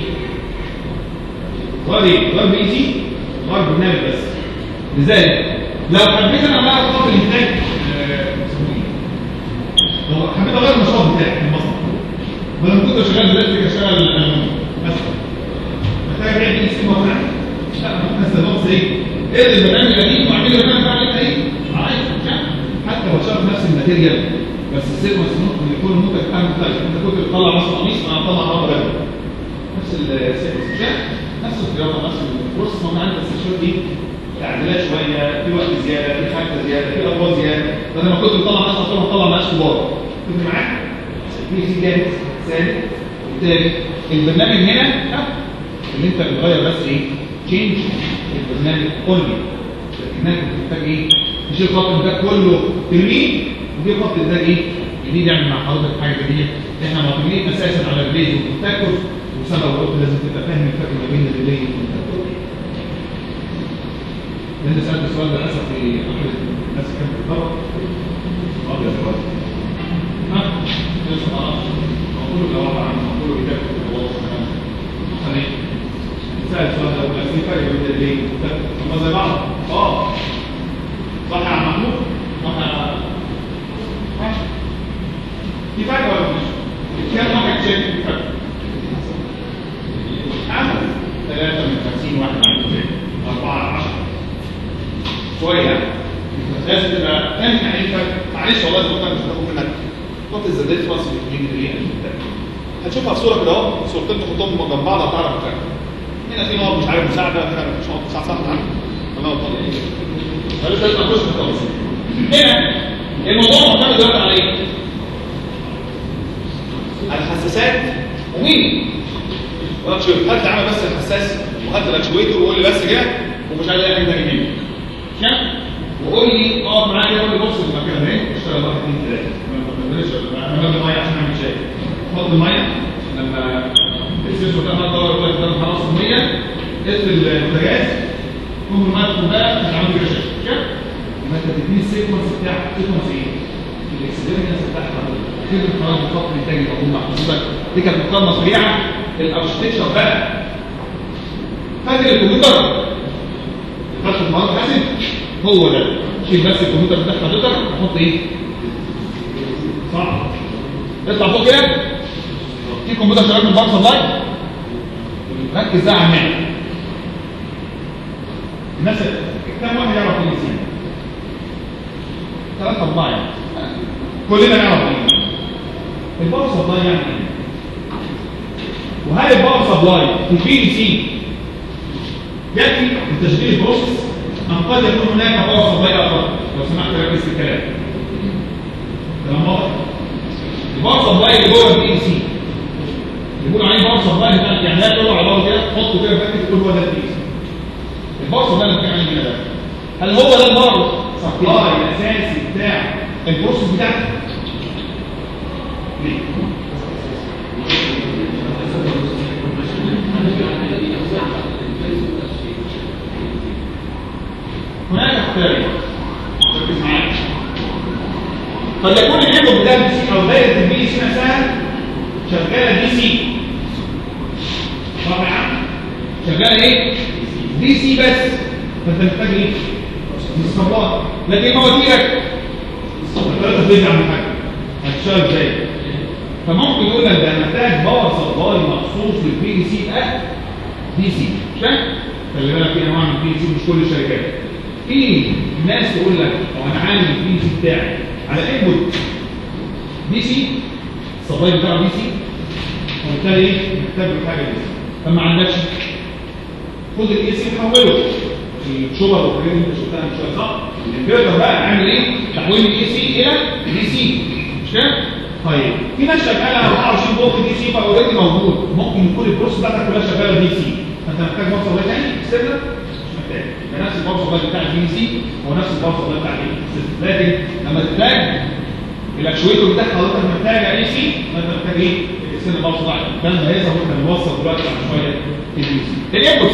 غير ايه؟ غير بي اي سي غير برنامج بس لذلك لو حبيت انا بقى اضغط الانتاج آه، اسمه ايه؟ لو حبيت اغير النشاط بتاعي في المصنع ولما كنت شغال دلوقتي اشتغل مثلا محتاج اعمل ايه سيما بتاعي لا ممكن استخدمه ايه؟ ايه البرنامج القديم وبعدين البرنامج بتاعي يبقى ايه؟ عايز حتى لو شرط نفس الماتيريال بس السيكونس ممكن يكون المنتج بتاعك مختلف انت كنت بتطلع مثلا قميص انا هطلع مرة بدل نفس السيكونس مش كده؟ نفس الخياطه نفس البروسس موجود عندي بس الشوط دي تعديلات شويه في وقت زياده في حاجه زياده في اطوال زياده بدل ما كنت بطلع ناس اطول هطلع ناس كبار كنت معاك؟ في سي جاهز ثاني وبالتالي البرنامج هنا ها، اللي انت بتغير بس ايه؟ تشينج البرنامج اونلي لكنك بتحتاج ايه؟ تشيل خط الانتاج كله ترميه وتجيب خط الانتاج ايه؟ جديد يعمل مع حضرتك حاجه جديده احنا معتمدين اساسا على الريليز والكونتاكتور وسبب قلت لازم تبقى فاهم الفرق ما بين الريلي والكونتاكتور انت سالت السؤال ده للاسف في اخر الناس كانت بتدور ابيض دلوقتي ها لسه ما اعرفش اقول لو عباره عن اقول كتاب خلاص خليك سأل السؤال ده ولا في فرق بين الريلي والكونتاكتور هما زي بعض اه صح يا عم محمود صح يا ماشي في فرق ولا مفيش؟ كام واحد شايف في فرق؟ عمل ثلاثة من خمسين واحد عن الفرق أربعة عشرة شوية لازم تبقى فاهم يعني ايه الفرق معلش والله زي ما مش هتاخد منك نقطة الزبدات في مصر بين الايه هتشوفها في صورة كده اهو صورتين تحطهم جنب بعض هتعرف الفرق هنا في نقط مش عارف مساعدة هنا مش نقط مساعدة صح عنه انا غلطان مالوش لازمة نخش في التفاصيل هنا الموضوع معتمد دلوقتي على ايه؟ على الحساسات ومين؟ وقت شوف هات لي عامل بس الحساس وهات الاكشويتور وقول لي بس كده ومش عايز اي حاجه تاني منك كده وقول لي اقعد معايا كده قول لي بص المكان اهي اشتغل واحد اثنين ثلاثه ما تقدرش انا بجيب الميه عشان اعمل شاي حط الميه لما السيسو ده هتدور يقول لك ده خلاص 100 اقفل البوتاجاز كل ما تدخل بقى هتعمل كده شاي كده يبقى انت تديني السيكونس بتاعك سيكونس ايه؟ الاكسبيرينس بتاعك كده خلاص الخط الانتاجي موجود مع حضرتك دي كانت مقارنه سريعه الاركتكشر بقى فاكر الكمبيوتر خدت المهارات حاسب هو ده شيل بس الكمبيوتر بتاع حضرتك وحط ايه؟ صح اطلع فوق كده في كمبيوتر شغال من بارس لايت ركز ده على النعم الناس كم واحد يعرف ايه الانسان؟ ثلاثة أربعة يعني كلنا نعرف ايه الباور سبلاي يعني ايه؟ وهل الباور سبلاي في البي دي سي يكفي لتشغيل البروسيس ام قد يكون هناك باور سبلاي اخر لو سمحت ركز في الكلام كلام واضح الباور سبلاي اللي جوه البي دي سي يقول عليه باور سبلاي بتاع يعني لا تقول على باور كده حطه كده فاكر تقول هو ده البي دي سي الباور سبلاي اللي بنتكلم عليه ده هل هو ده الباور سبلاي الاساسي بتاع البروسيس بتاعتك؟ ليه؟ هناك اختيارين ركز معايا قد يكون الانبوت بتاع البي سي او دايره البي سي نفسها شغاله دي سي صح يا عم شغاله ايه دي سي بس فانت محتاج ايه الصباط لكن مواتيرك ثلاثة فيز عن حاجة هتشتغل ازاي؟ فممكن يقول لك ده محتاج باور سبلاي مخصوص للبي سي ده دي سي مش فاهم؟ خلي بالك في انواع من البي سي مش كل الشركات في ناس تقول لك هو انا عامل البي سي بتاعي على انبوت دي سي السبلاي بتاعه دي سي وبالتالي ايه؟ محتاج له حاجه دي سي فما عندكش خد الاي سي حوله الشبر والحاجات اللي انت شفتها من شويه صح؟ الانفرتر بقى عامل ايه؟ تحويل الاي سي الى دي سي مش كده؟ طيب في ناس شغاله 24 فولت دي سي فاوريدي موجود ممكن يكون البروسيس بتاعتك كلها شغاله دي سي فانت محتاج باور سبلاي تاني سيبنا مش محتاج يبقى نفس الباور سبلاي بتاع الدي سي هو نفس الباور سبلاي بتاع الدي سي لكن لما تحتاج الاكشويتور بتاع حضرتك محتاج اي سي فانت محتاج ايه؟ السن الباور سبلاي ده اللي هيظهر واحنا بنوصل دلوقتي بعد شويه الدي سي الانبوتس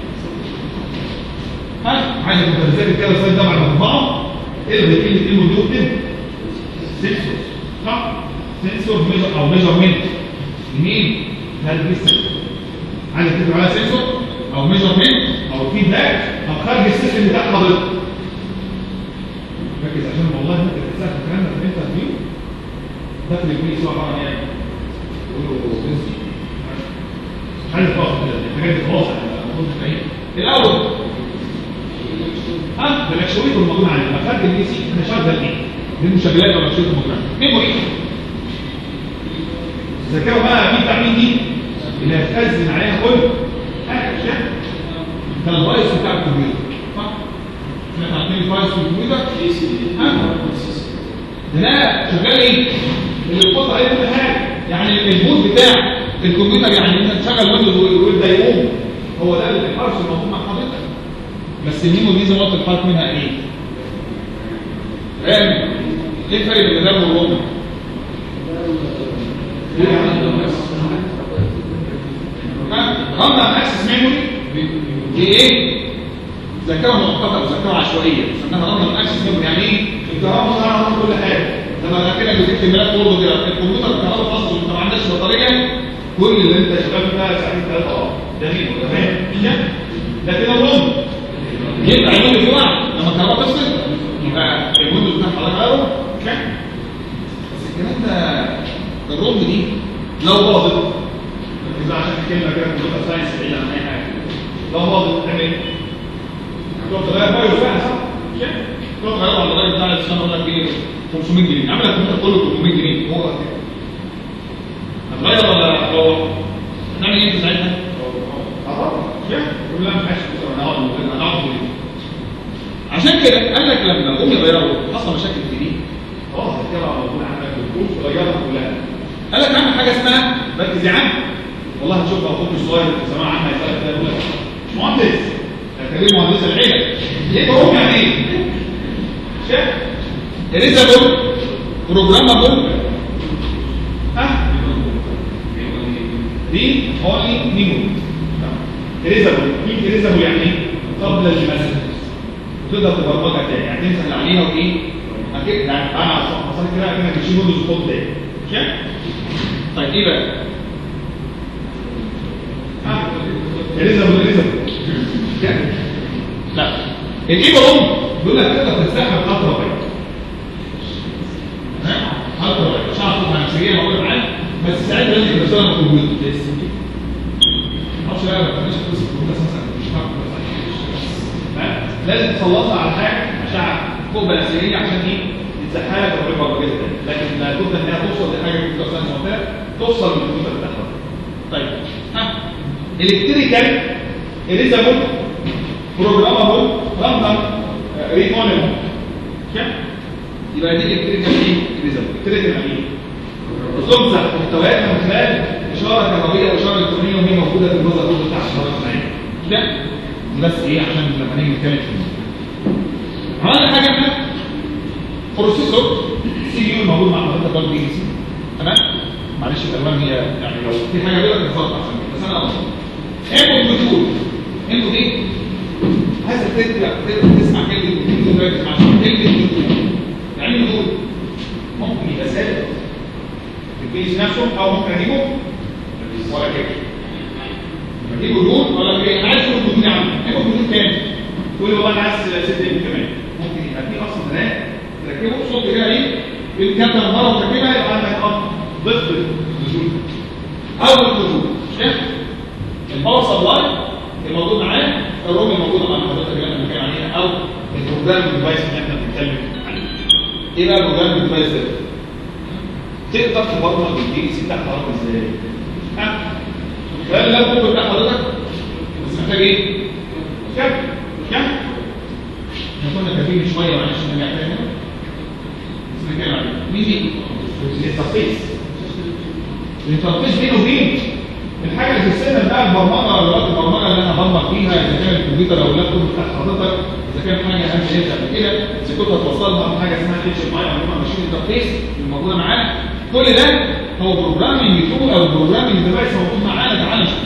ها عايز المتنزلات كده السلايد ده بعد ما تطبعه الغي كلمه ايه ودي واكتب سنسور صح سنسور ميجر او ميجرمنت لمين؟ للبي سنسور عايز تكتب عليها سنسور او ميجرمنت او فيدباك او خارج السيستم بتاع حضرتك ركز عشان والله انت بتسال في الكلام ده في الانترفيو داخل البي سي عباره عن ايه؟ يقول له سنسور حاجه خاصه كده الحاجات دي خاصه المفروض تفهم الاول ها ده الاكشويتور الموجود عندنا لما خدت البي سي احنا شغال ايه؟ دي المشغلات ولا الاكشويتور الموجود عندنا ميموري الذاكره بقى دي بتاع مين دي؟ اللي هتخزن عليها كل حاجه مش كده؟ ده الفايس بتاع الكمبيوتر صح؟ احنا عارفين الفايس في الكمبيوتر ها؟ ده لا شغال ايه؟ اللي بتحط عليه كل حاجه يعني البوت بتاع الكمبيوتر يعني انت تشغل ويندوز ويبدا يقوم هو ده الحرس الموجود مع حضرتك بس الميمو دي زي ما قلت الفرق منها ايه؟ رام ايه الفرق بين الرام والروم؟ رام اكسس ميموري دي ايه؟ ذاكره مؤقته او ذاكره عشوائيه سميناها رام اكسس ميموري يعني ايه؟ الكهرباء مظهره على كل حاجه لما انا كده جبت ملف وورد كده الكمبيوتر الكهرباء فاصل وانت ما عندكش بطاريه كل اللي انت شغال فيها ساعتين ثلاثه اه ده ميموري تمام؟ لكن الروم يبقى الويندوز يقع لما الكهرباء تفصل يبقى الويندوز بتاع حضرتك اهو بس الكلام ده الروم دي لو باظت اذا عشان الكلمه كده كمبيوتر ساينس بعيد عن اي حاجه لو باظت تعمل ايه؟ تروح تغير بايو فعلا صح؟ مش كده؟ تروح تغير على الراجل بتاع السنه يقول لك ايه 500 جنيه عامل لك الكمبيوتر كله 800 جنيه هو كده هتغير ولا هتروح؟ هتعمل ايه في ساعتها؟ يقول لا ما فيهاش انا هقعد عشان كده قال لك لما هم يغيروا حصل مشاكل في دي خلاص الكاميرا موجوده عندك الكروت غيرها كلها قال لك اعمل حاجه اسمها ركز يا عم والله هتشوف اخوك الصغير في سماع عنها يسالك كده يقول لك مش مهندس ده كريم مهندس العيله ليه هو يعني ايه؟ شايف؟ ريزابل بروجرامابل ها؟ دي اونلي ميموري ريزابل مين ريزابل يعني ايه؟ قبل المسج تقدر تبرمجها تاني يعني تمسح عليها وايه؟ اكيد يعني انا حصل كده كده بتشيل ويندوز كود تاني مش طيب ايه بقى؟ ريزابل ريزابل لا الايه بقوم بيقول لك تقدر تستحمل فتره بعيد فتره بعيد مش هعرف عن شيء موجود معاك بس ساعتها لازم تشتغل في الكمبيوتر معرفش بقى ما تبقاش قصه الكمبيوتر مثلا مش لازم تسلطها على حاجه اشعه فوق بلاسيريه عشان ايه تتسحلك وتبقى بره جدا لكن لا بد انها توصل لحاجه كمبيوتر ساينس وبتاع توصل للكمبيوتر بتاعها طيب ها الكتريكال ريزابل بروجرامابل راندم ريكونبل يبقى دي الكتريكال ايه ريزابل الكتريكال يعني ايه تمسح محتوياتها من خلال اشاره كهربائيه واشاره الكترونيه وهي موجوده في المصدر كود بتاع الحضاره معايا ده بس ايه عشان لما نيجي نتكلم فيه عملنا حاجه احنا بروسيسور سي بي يو الموجود مع حضرتك برضه اي سي تمام معلش الالوان هي يعني لو في حاجه غيرك نفضل احسن بس انا اقصد انبوت بتقول انبوت ايه؟ عايز تبدا تسمع كلمه بتقول ركز مع كلمه بتقول يعني بتقول ممكن يبقى ثابت البيج نفسه او ممكن اجيبه ولا كده اجيبه دون ولا ايه انا عايز اقول بدون يا عم اجيبه بدون كام تقول له انا عايز ست كمان ممكن يبقى في اصلا بنات تركبه صوت كده ايه الكابتن مره وتركيبها يبقى عندك اه ضفت نزول اول نزول شايف الباور سبلاي الموجود معاه الروم الموجوده مع حضرتك اللي احنا بنتكلم عليها او البروجرام ديفايس اللي احنا بنتكلم عليه ايه بقى البروجرام ديفايس ده؟ تقدر تبرمج الدي سي بتاع حضرتك ازاي؟ ها؟ خلال اللابتوب بتاع حضرتك بس محتاج ايه؟ كام؟ كام؟ احنا كنا كاتبين شويه معلش نرجع تاني بس نتكلم عليه مين دي؟ الانترفيس الانترفيس بينه وبين الحاجه اللي في السنه بتاع البرمجه دلوقتي البرمجه اللي انا برمج فيها اذا كان الكمبيوتر او اللابتوب بتاع حضرتك اذا كان حاجه اهم شيء قبل كده اذا كنت هتوصلها بحاجه اسمها اتش ام اي او ماشين انترفيس الموجوده معانا كل ده هو بروجرامنج تول او بروجرامنج ديفايس موجود معانا تعالى نشوف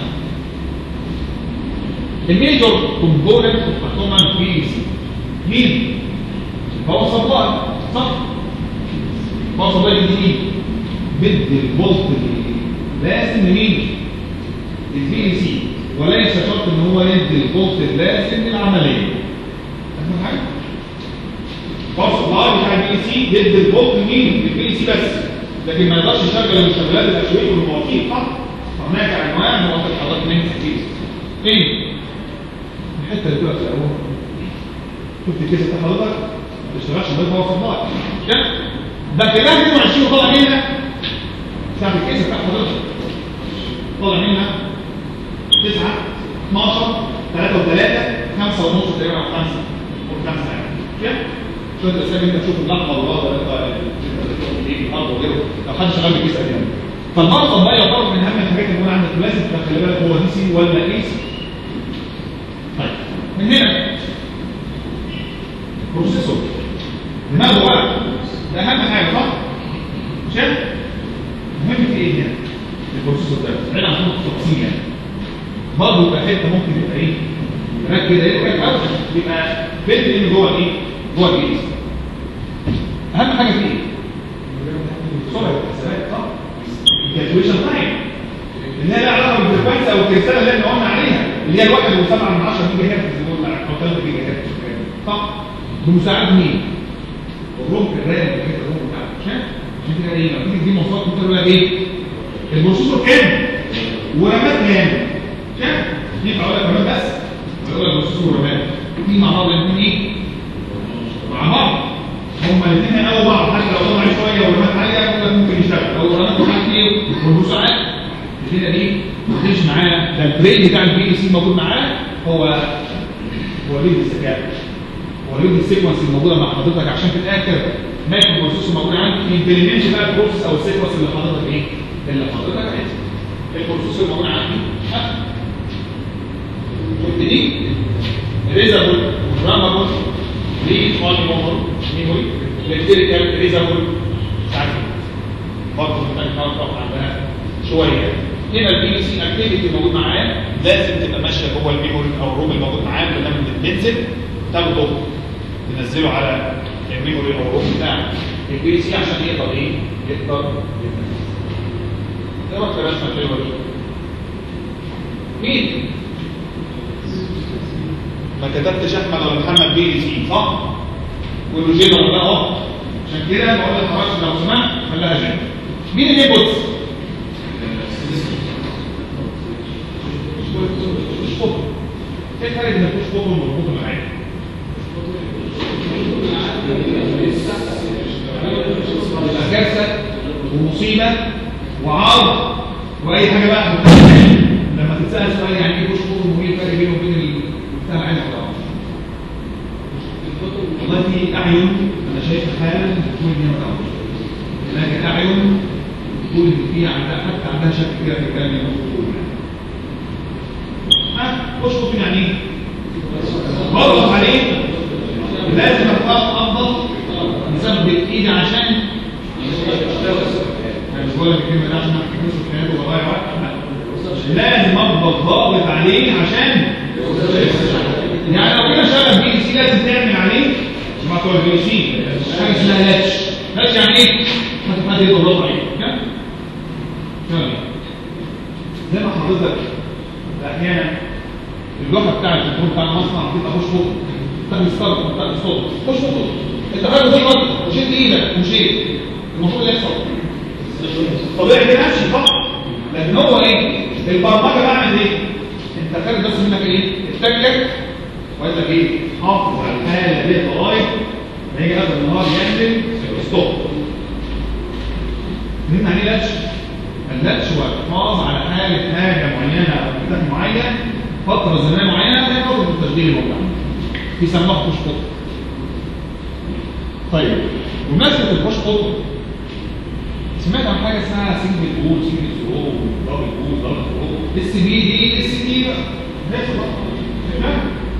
الميجور كومبوننت بتاعتهم بي سي مين؟ باور سبلاي صح؟ باور سبلاي دي مين؟ بدي الفولت لازم لمين؟ البي سي وليس شرط ان هو يدي الفولت اللازم للعمليه فاهم حاجه؟ باور سبلاي بتاع البي سي يدي الفولت لمين؟ للبي سي بس لكن ما يقدرش يشغل المشغلات الاشويه والمواقيت صح؟ هناك عنوان هو حضرتك من التركيز فين؟ الحته اللي بتبقى في الاول شفت الكيس بتاع حضرتك ما تشتغلش من باور سبلاي كده ده كلام 22 طالع منها ساعه الكيس بتاع حضرتك طالع منها 9 12 3 و3 5 ونص تقريبا او 5 او 5 يعني كده شويه الاسامي انت تشوف الاحمر والاخضر انت الارض وغيره لو حد شغال بكيس قديم فالمرض بقى يعتبر من اهم الحاجات اللي موجوده عندك لازم تبقى خلي بالك هو دي سي ولا اي سي طيب من هنا بروسيسور دماغه بقى ده اهم حاجه صح؟ شايف؟ مهم في ايه هنا؟ البروسيسور ده بعيد عن التفاصيل يعني برضه يبقى حته ممكن يبقى ايه؟ ركز كده يبقى يبقى بيلد ان جوه الايه؟ جوه الجيز اهم حاجه في ايه؟ سرعه الحسابات صح؟ الكالكوليشن تايم اللي هي لها علاقه بالفريكونسي او الكريستاله اللي احنا قلنا عليها اللي هي الواحد وسبعة من 10 جيجا هرتز اللي قلنا او 3 جيجا هرتز صح؟ بمساعدة مين؟ الروم الرام الحته الروم بتاعته عشان عشان كده ايه لما تيجي تجيب مواصفات ممكن يقول لك ايه؟ البروسيسور كام؟ ورامات كام؟ شايف؟ ينفع اقول لك رامات بس ولا اقول لك بروسيسور ورامات في مع بعض الاثنين ايه؟ مع بعض هما الاثنين هيقووا بعض حتى لو طلع شويه ورامات عاليه ممكن يشتغل لو رامات معاك ايه والبروسيسور عالي كده دي ما تمشي معاه ده البريد بتاع البي سي موجود معاه هو هو ليه الذكاء هو ليه السيكونس الموجوده مع حضرتك عشان في الاخر ما يكون البروسيسور موجود عندك ما يمبلمنتش بقى البروسيس او السيكونس اللي حضرتك ايه اللي حضرتك عايزه البروسيسور موجود عندي شفت دي ريزابل رامبل ري فوليومر ميموري الكتريكال ريزابل ساعات برضه محتاج نقف عندها شويه هنا البي سي اكتيفيتي موجود معاه لازم تبقى ماشيه جوه الميموري او الروم الموجود معاه لما بتنزل تاخده تنزله على الميموري او الروم بتاع البي سي عشان يقدر ايه؟ يقدر يتنزل. ايه رايك يا باشا الحلوه دي؟ مين؟ ما كتبتش احمد ولا محمد بي سي صح؟ والروجين ولا اهو عشان كده بقول لحضرتك لو سمحت خليها جنب مين الانبوتس؟ مش فوتو ايه الفرق بين مفيش فوتو والفوتو معايا تبقى كارثه ومصيبه وعار واي حاجه بقى لما تتسال سؤال يعني ايه مش فوتو وايه الفرق بينه وبين البتاع العين والله في اعين انا شايف حالا بتقول ان هي ما تعرفش لكن اعين بتقول ان في عندها حتى عندها شك كده في الكلام اللي بتقوله اشطب يعني ايه بضغط عليه لازم اختار افضل مثبت ايدي عشان يعني مش بقول لك الكلمه دي عشان ما افتكرش في حياتي وضيع وقت لازم افضل ضاغط عليه عشان يعني لو كده شغل بي سي لازم تعمل عليه ما تقول بي سي حاجه اسمها لاتش لاتش يعني ايه؟ حد يضغط ضغط عليه زي ما حضرتك احيانا اللوحه بتاع التليفون بتاع المصنع بتبقى مش فوق انت مستغرب انت صوت مش فوق انت خدت صوت وشلت ايدك ومشيت المفروض اللي يحصل طبيعي كده ماشي صح لكن هو ايه البرمجه بعمل ايه انت خارج بس منك ايه التكه وقال لك ايه حافظ على الحاله دي لغايه ما يجي هذا النهار يعمل ستوب فهمنا يعني لاتش اللاتش هو الحفاظ على حاله حاجه معينه او كتاب معين فتره زمنيه معينه زي فتره التشغيل الموقع بيسموها بوش بوت طيب بمناسبه البوش بوت سمعت عن حاجه اسمها سنجل بول سنجل ثرو دبل بول دبل ثرو اس بي دي اس دي بقى ماشي بقى تمام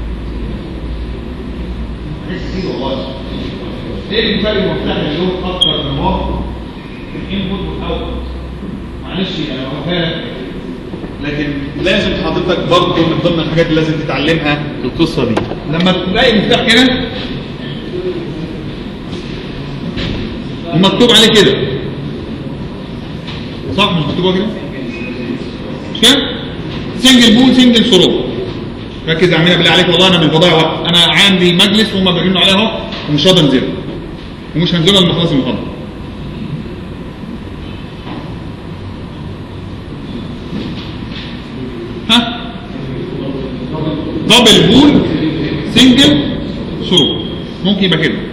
حاجات كتير والله ايه الفرق المفتاح اللي له اكتر من واحد الانبوت والاوتبوت معلش انا بقولها لك لكن لازم حضرتك برضه من ضمن الحاجات اللي لازم تتعلمها القصه دي لما تلاقي مفتاح كده ومكتوب عليه كده صح مش مكتوب كده مش كده سنجل بول سنجل ثرو ركز يا عمنا بالله عليك والله انا مش بضيع وقت انا عندي مجلس وهم بيجنوا عليها اهو ومش راضي انزله ومش هنزله لما اخلص المحاضره ها دبل بول سنجل ثرو ممكن يبقى كده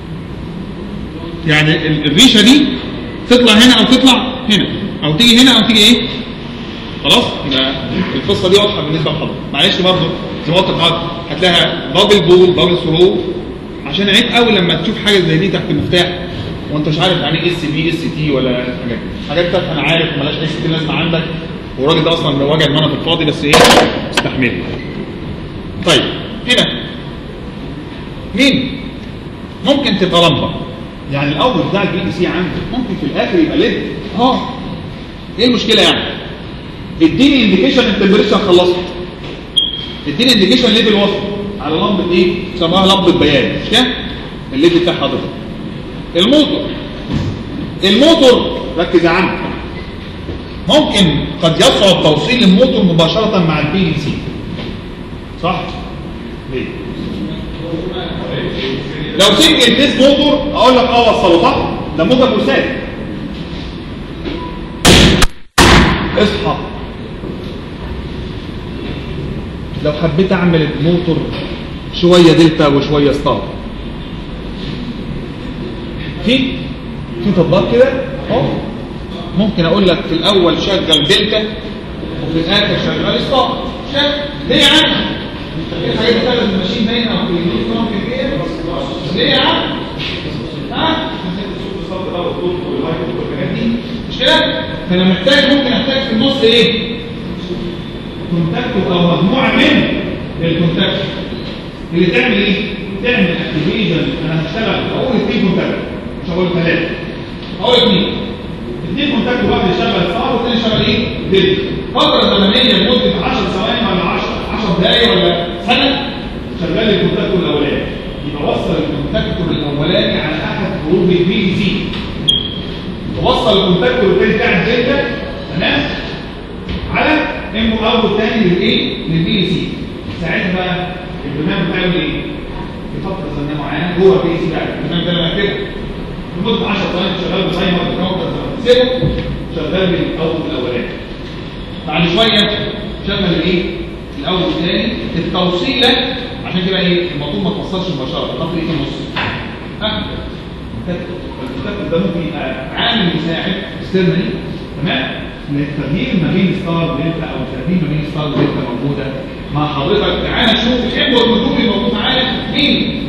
يعني ال- الريشه دي تطلع هنا او تطلع هنا او تيجي هنا او تيجي ايه خلاص يبقى القصه دي واضحه بالنسبه لحضرتك معلش برضه زي ما قلت لحضرتك هتلاقيها دبل بول دبل ثرو عشان عيب قوي لما تشوف حاجه زي دي تحت المفتاح وانت مش عارف يعني ايه اس بي اس تي ولا حاجات حاجات تافهه انا عارف مالهاش اي ستين لازمه عندك والراجل ده اصلا واجع دماغه في الفاضي بس ايه استحمله طيب هنا مين ممكن تبقى لمبه يعني الاول بتاع البي دي سي عندك ممكن في الاخر يبقى ليد اه ايه المشكله يعني اديني انديكيشن التمبريتشر خلصت اديني انديكيشن ليفل وصل على لمبه ايه سموها لمبه بيان مش كده الليد بتاع حضرتك الموتور الموتور ركز يا عم ممكن قد يصعب توصيل الموتور مباشره مع البي دي سي صح ليه لو سنجل فيس موتور اقول لك اه وصله صح ده موتور مرسال اصحى لو حبيت اعمل الموتور شويه دلتا وشويه ستار في في تطبيق كده اه ممكن اقول لك في الاول شغل دلتا وفي الاخر شغال ستار شغل ليه يا عم ايه الحاجات اللي بتاعت الماشين باينه او في اليمين ممكن ايه ليه يا عم ها مش كده فانا محتاج ممكن احتاج في النص ايه كونتاكت او مجموعه من الكونتاكت اللي تعمل ايه تعمل اكتيفيشن انا هشتغل اقول اثنين كونتاكت مش هقول ثلاثه اقول اثنين اثنين كونتاكت واحد يشتغل صار والثاني يشتغل ايه دل فتره زمنيه لمده 10 ثواني ولا 10 10 دقائق ولا سنه شغال الكونتاكت الاولاني يبقى وصل الكونتاكت الاولاني على احد حروف البي دي سي توصل الكونتاكت الثاني بتاع الدلتا تمام على ام او الثاني للايه للبي سي ساعتها بقى البرنامج بتاعه ايه في فتره زمنيه معينه جوه البي سي بقى البرنامج ده انا كده لمده 10 ثواني شغال بتايمر بكاونتر سيبه شغال بالاوت الاولاني بعد شويه شغل الايه الاول الثاني التوصيله عشان كده ايه الموضوع ما توصلش مباشره تاخد ايه في النص ها الكتاب ده ممكن يبقى عامل مساعد اكسترنالي تمام للتغيير ما بين ستار دلتا او التغيير ما بين ستار دلتا موجوده مع حضرتك تعالى نشوف الانبوت والكتب اللي موجود معانا مين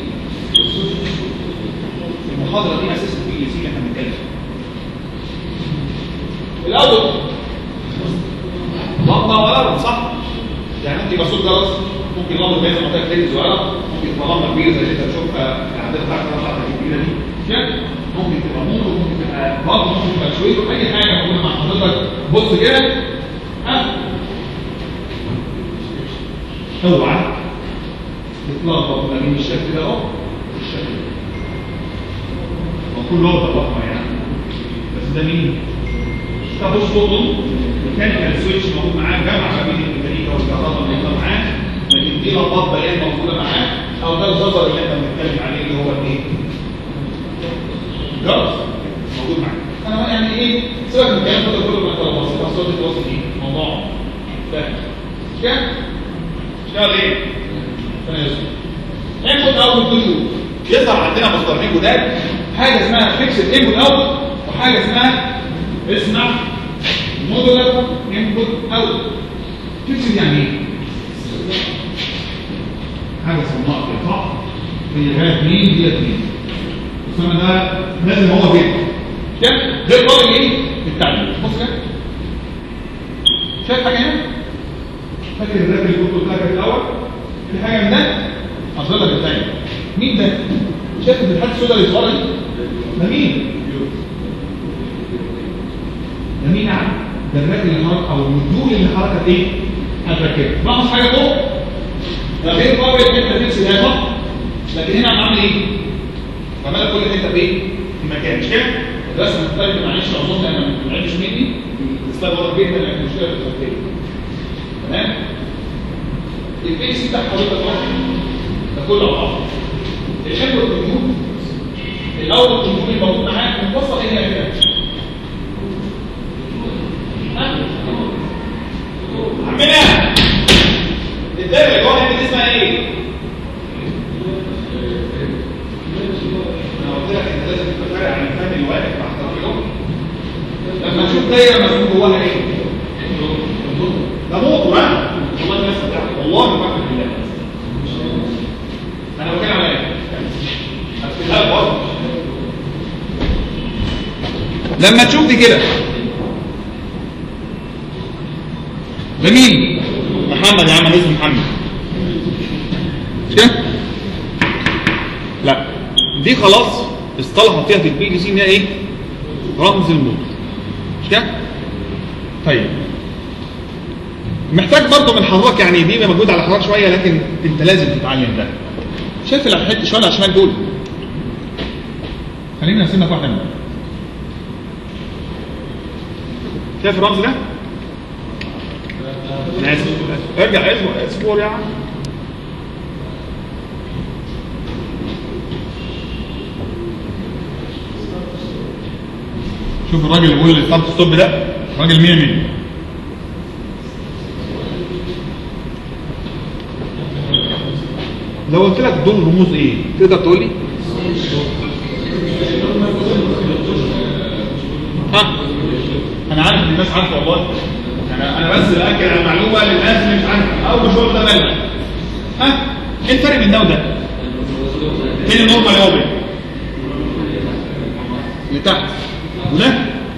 المحاضره دي اساس البي سي اللي احنا بنتكلم الاول لمبه ولا صح يعني ممكن يبقى صوت جرس ممكن لمبه بيضاء محتاج تلك صغيره ممكن تبقى لمبه كبيره زي اللي انت بتشوفها العدد بتاعت الرقعه الكبيره دي كده ممكن تبقى نور ممكن تبقى باب ممكن تبقى شويه اي حاجه موجوده مع حضرتك بص كده ها اوعى تتلخبط ما بين الشكل ده اهو والشكل ده وكل نقطه ضخمه يعني بس ده مين؟ ده بص بطل ميكانيكال سويتش موجود معاه جمع ما بين الميكانيكا والكهرباء موجوده معاه لكن دي لمبات بيان موجوده معاه او ده الجزر اللي احنا بنتكلم عليه اللي هو الايه؟ جرس موجود معاه ايه سيبك من الكلام ده كله ما انت لو بصيت على صوت التواصل ايه موضوع ده مش كده اشتغل ايه ربنا يستر انبوت اوت كله يظهر عندنا مصدرين جداد حاجه اسمها فيكسد انبوت اوت وحاجه اسمها اسمع مودولار انبوت اوت فيكسد يعني ايه حاجه صناعه كده صح هي جايه اثنين دي اثنين السنه ده لازم هو كده كده ده الراجل ايه التعليم بص كده شايف حاجه هنا فاكر الراجل اللي كنت قلت لك في الاول في حاجه من ده اصل لك الثاني مين ده شايف الحاجه السوداء اللي صغيره دي ده مين ده مين يعني ده الراجل اللي حرك او المديول اللي حركت ايه هتركبها لاحظ حاجه فوق ده غير قابل ان انت تمشي ده صح لكن هنا عم عامل ايه عمال كل حته بايه في مكان مش كده الرسم مختلف معلش اظن انا ما عنديش مني السلايد واضح جدا لكن المشكله في الخلفيه تمام البي سي بتاع حضرتك اهو ده كله على بعض الحلو الكمبيوتر الاول الكمبيوتر الموجود معاك منفصل ايه هنا كده ها؟ عمنا الدايره اللي جوه دي اسمها ايه؟ انا قلت لك انت لازم تبقى فارق عن الفن الواقف مع احترامي لما تشوف دايره مسؤول جواها ايه؟ ده موت ها؟ والله الناس بتاعتك والله ما فاكر بالله انا بتكلم على ايه؟ هتكلم برضه لما تشوف دي كده ده مين؟ محمد يا عم أنا اسمي محمد مش كده؟ لا دي خلاص اصطلحوا فيها في البي دي سي ان هي ايه؟ رمز الموت مش كده؟ طيب محتاج برضه من حضرتك يعني دي مجهود على حضرتك شويه لكن انت لازم تتعلم ده شايف الحته شويه على الشمال دول خلينا نرسم لك واحده منهم شايف الرمز ده؟ انا اسف ارجع اصبر اصبر يا عم شوف الراجل اللي بيقول ستارت ستوب ده راجل 100 100 لو قلت لك دول رموز ايه تقدر تقول لي ها انا عارف ان الناس عارفه والله انا انا بس باكد على المعلومه للناس اللي مش عارفه او مش واخده بالها ها ايه الفرق بين ده وده فين النورمال اوبن اللي تحت وده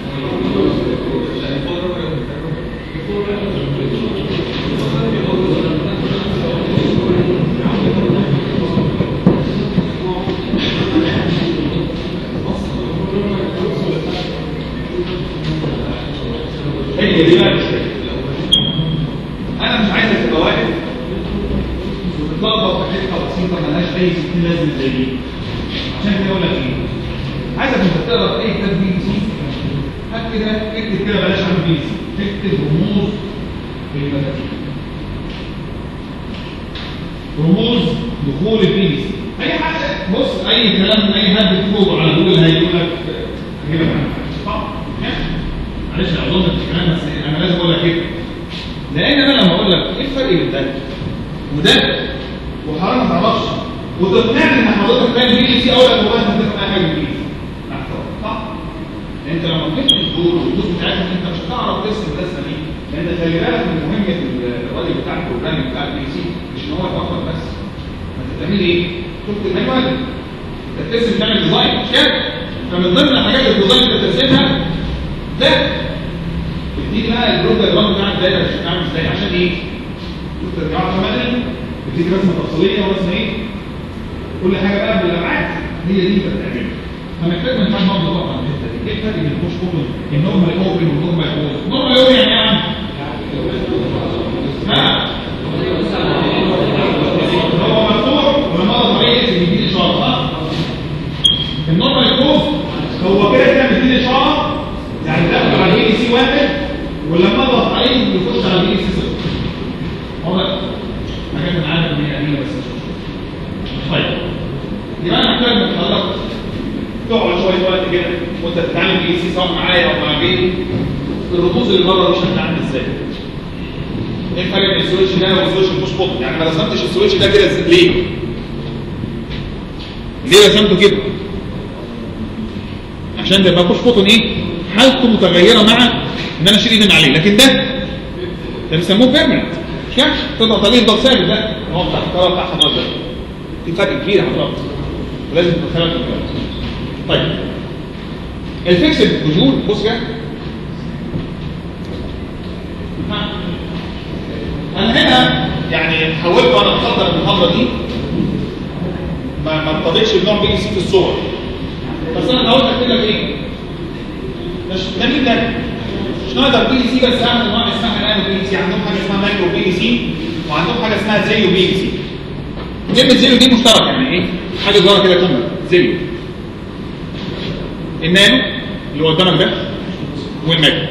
هي دي بقى المشكله انا مش عايزك تبقى واقف وتتلخبط في حته بسيطه ملهاش اي 60 لازم زي دي عشان كده اقول لك ايه عايزك انت تقرا في اي كتاب بي سي هات كده اكتب كده بلاش عن بي سي اكتب رموز المفاتيح رموز دخول البي سي اي حاجه بص اي كلام اي حد يكتبه على جوجل هيقول لك هجيبك صح معلش انا اظن الكلام بس انا لازم اقول لك كده لان انا لما اقول لك ايه الفرق بين ده وده وحضرتك ما تعرفش وتقنعني ان حضرتك فاهم بي سي اقول لك والله انت فاهم اي حاجه بي صح انت لما فهمت الدور والدروس بتاعتك انت مش هتعرف ترسم الرسمه دي لان خلي بالك من مهمه الراجل بتاع البروجرامينج بتاع البي سي مش ان هو يفكر بس ما انت بتعمل ايه؟ شفت المانوال انت بترسم تعمل ديزاين مش كده؟ فمن ضمن الحاجات الديزاين اللي بترسمها ده بتيجي بقى البروجرام بتاعك ده عامل ازاي عشان ايه؟ شفت الرجعه مدني بتيجي رسمه تفصيليه ورسمه ايه؟ كل حاجه بقى بالابعاد هي دي اللي بتعملها فمحتاج من حد برضه طبعا الحته دي ايه الفرق بين البوش اوبن النورمال اوبن والنورمال كلوز نورمال اوبن يعني ايه ها هو مفتوح ولما رئيس بيدي اشاره صح النورمال كلوز هو كده كده بيدي اشاره يعني داخل على الاي سي واحد ولما اضغط عليه بيخش على الاي سي صفر واضح حاجات انا عارف ان هي قديمه بس مش مشكله طيب يبقى انا محتاج من حضرتك تقعد شويه وقت كده وانت بتتعلم بي سي سواء معايا او مع غيري الرموز اللي بره دي شكلها عامل ازاي؟ ايه الفرق بين السويتش ده والسويتش البوش بوتن؟ يعني ما رسمتش السويتش ده كده إزاي؟ ليه؟ ليه رسمته كده؟ عشان ده يبقى بوش بوتن ايه؟ حالته متغيره مع ان انا اشيل ايدي من عليه لكن ده ده بيسموه بيرمنت مش كده؟ تضغط عليه ضغط ثابت ده هو بتاع القرار بتاع حضرتك في فرق كبير يا حضرتك ولازم تتخيل في الكلام طيب الفيكسد موديول بص كده ها. انا هنا يعني حاولت وانا بحضر المحاضره دي ما ما ارتضيتش بنوع بي سي في الصور بس انا حاولت اكتب لك ايه؟ مش ده مين ده؟ شنايدر بي سي بس اعمل نوع اسمها نانو بي سي عندهم حاجه اسمها مايكرو بي سي وعندهم حاجه اسمها زيو بي سي كلمه زيو دي مشتركه يعني ايه؟ حاجه صغيره كده كومن زيو النانو اللي قدامك ده والمايكرو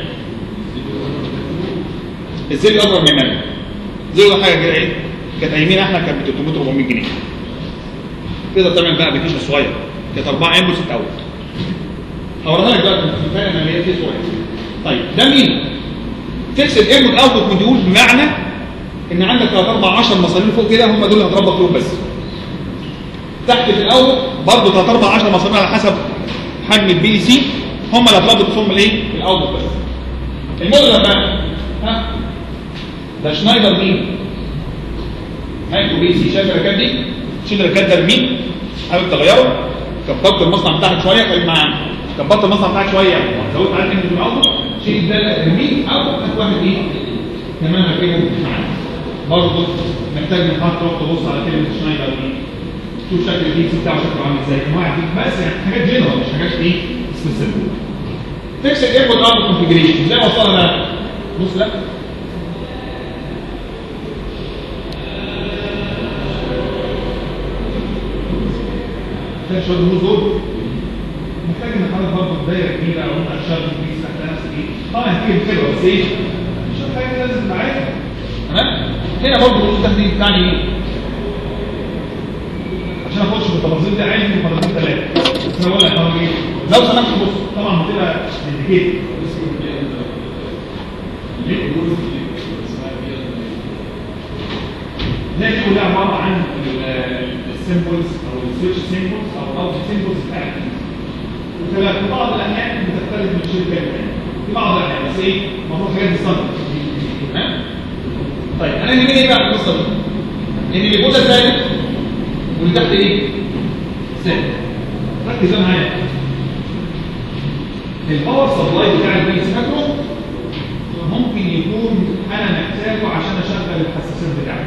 الزيرو اصغر من النانو زيرو ده حاجه كده ايه؟ كانت ايامينا احنا كانت ب 300 400 جنيه تقدر تعمل بقى ابلكيشن صغير كانت 4 ام 6 اوت هوريها لك دلوقتي في الفرق اللي هي فيه صغير طيب ده مين؟ فيكسد انبوت اوتبوت موديول بمعنى ان عندك 3 4 10 مصارين فوق كده هم دول اللي هتربط فيهم بس تحت في الاول برضه 3 4 10 مصارين على حسب حجم البي سي هم اللي هتربط فيهم الايه؟ الاوتبوت بس الموديل بقى ها ده شنايدر مين؟ مايكرو بي سي شايف الركات دي؟ شيل الركات ده لمين؟ حابب تغيره؟ كبرت المصنع بتاعك شويه خليك معانا كبرت المصنع بتاعك شويه زودت عليه كلمه الاوتبوت شيل ده لمين او هات واحد ايه؟ كمان هكتبه معانا برضه محتاج من حضرتك تروح تبص على كلمه شنايدر دي شوف شكل البي سي بتاعه شكله عامل ازاي انواع دي بس يعني حاجات جنرال مش حاجات ايه؟ سبيسيفيك فيكس الايربود اوتبوت كونفجريشن ازاي اوصلها بقى؟ بص لا محتاج شويه رموز دول محتاج ان حضرتك برضه في دايره كبيره او انت هتشتغل في بيس تحت نفسك ايه طبعا هتيجي حلوه بس ايه مش حاجه لازم تبقى عارفها تمام هنا برضه الرموز التحديد بتاعي ايه عشان اخش في التفاصيل دي عايز محاضرتين ثلاثه بس انا بقول لك اهو ايه لو سمحت بص طبعا بتبقى انديكيتور ده دي كلها عباره عن السيمبلز او السويتش سيمبلز او الاوت سيمبلز بتاعتك وكذا في بعض الاحيان بتختلف من شركه للتانيه في بعض الاحيان بس ايه المفروض حاجات ستاندرد تمام طيب انا يهمني ايه بقى في القصه دي؟ ان اللي فوق ده ثابت واللي تحت ايه؟ ثابت ركز بقى معايا الباور سبلاي بتاع البيس فاكره ممكن يكون انا محتاجه عشان اشغل الحساسات بتاعتي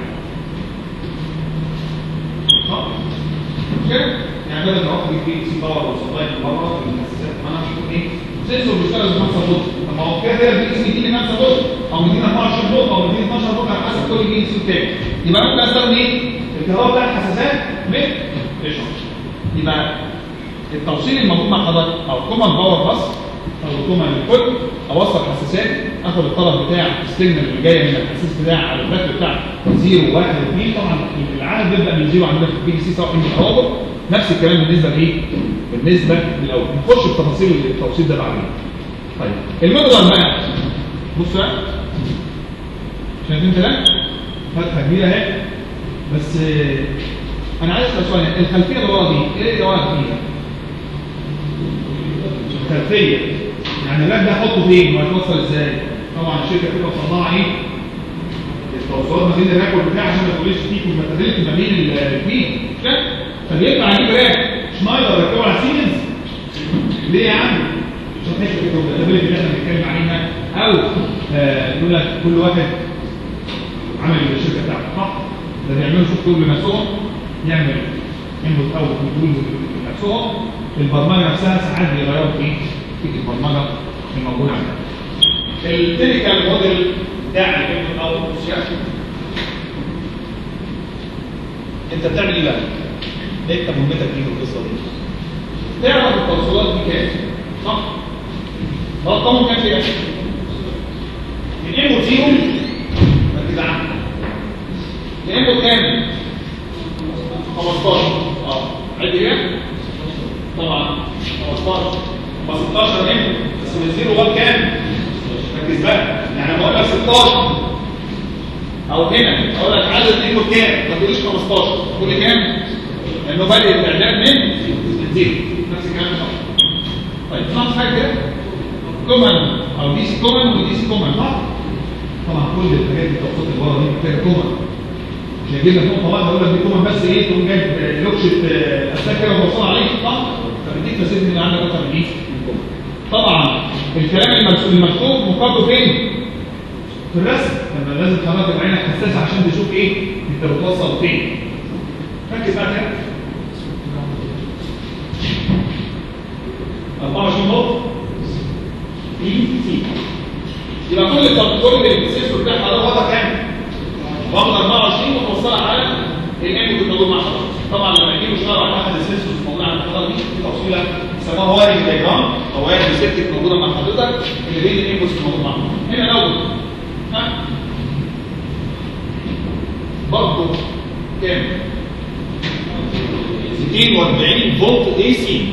صح؟ كده يعني بدل ما اخد البي سي باور وسبلاي من بره الحساسات ما انا مش ايه سنسور بيشتغل ب 5 فولت طب ما هو كده كده البي سي يديني 5 فولت او يديني 24 فولت او يديني 12 فولت على حسب كل بي سي بتاعي يبقى ممكن استخدم ايه؟ الكهرباء بتاع الحساسات من ريشارج يبقى التوصيل الموجود مع حضرتك او كومن باور بس او كومن الكل اوصل حساسات اخد الطلب بتاع السيجنال اللي جايه من الحساس بتاعي على الباك بتاع 0 1 2 طبعا العدد بيبدا من 0 عندنا في البي سي سواء في التوابط نفس الكلام بالنسبه لايه؟ بالنسبه للاول نخش في تفاصيل التوصيل ده بعدين. طيب المقدار بقى بص بقى شايفين كده؟ فتحه كبيره اهي بس آه، انا عايز اسال سؤال الخلفيه اللي ورا دي ايه اللي ورا فيها؟ الخلفيه يعني اللاب ده احطه فين وهيتوصل ازاي؟ طبعا الشركه كده مصنعه ايه؟ التوصيلات ما بين الراك بتاعي عشان ما تقوليش فيك والماتيريال ما بين الاثنين فبينفع اجيب راك شنايدر ركبه على سيمنز ليه يا عم؟ عشان حته الكومباتيبلتي اللي احنا بنتكلم عليها او آه، يقول لك كل واحد عمل الشركه بتاعته صح؟ ده بيعملوا سوفت وير لنفسهم يعمل انبوت اوت موديول لنفسهم البرمجه نفسها ساعات بيغيروا في في البرمجه الموجوده عندنا. التيبيكال موديل بتاع الانبوت اوت انت بتعمل ايه بقى؟ انت مهمتك ايه في القصه دي؟ تعرف التوصيلات دي كام؟ صح؟ رقمهم كام كده؟ الانبوت زيرو ركز عنه الانبوت كام؟ 15 اه عد كده؟ طبعا 15 ما 16 هنا بس من الزيرو لغايه كام؟ ركز بقى يعني لما اقول لك 16 او هنا اقول لك عدد الانبوت كام؟ ما تقوليش 15 تقول لي كام؟ لانه بادئ الاعداد من الزيرو نفس الكلام ده طيب ناقص حاجه كده كومن او دي سي كومن ودي سي كومن صح؟ طبعا كل الحاجات دي التوصيل اللي ورا دي محتاجه كومن مش هجيب لك نقطه واحده اقول لك دي كومن بس ايه تقوم جايب لوكشه اسلاك كده وموصلها عليك صح؟ فبديك مسافه من عندك اكتر من ايه؟ من كومن طبعا الكلام المكتوب المكتوب مقابله فين؟ في الرسم لما لازم تحرك عينك حساسه عشان تشوف ايه انت بتوصل فين ركز بقى كده 24 نقطه اي سي يبقى كل كل السيستم بتاع حضرتك وضع كام؟ وضع 24 وتوصلها على الام اللي موجود مع حضرتك طبعا لما يجيبوا شرح احد السيستم موجود عند حضرتك دي في توصيله يسموها وايرنج دايجرام او وايرنج سيركت موجوده مع حضرتك اللي بين الانبوتس الموجود مع حضرتك هنا الاول ها برضه كام 240 فولت اي سي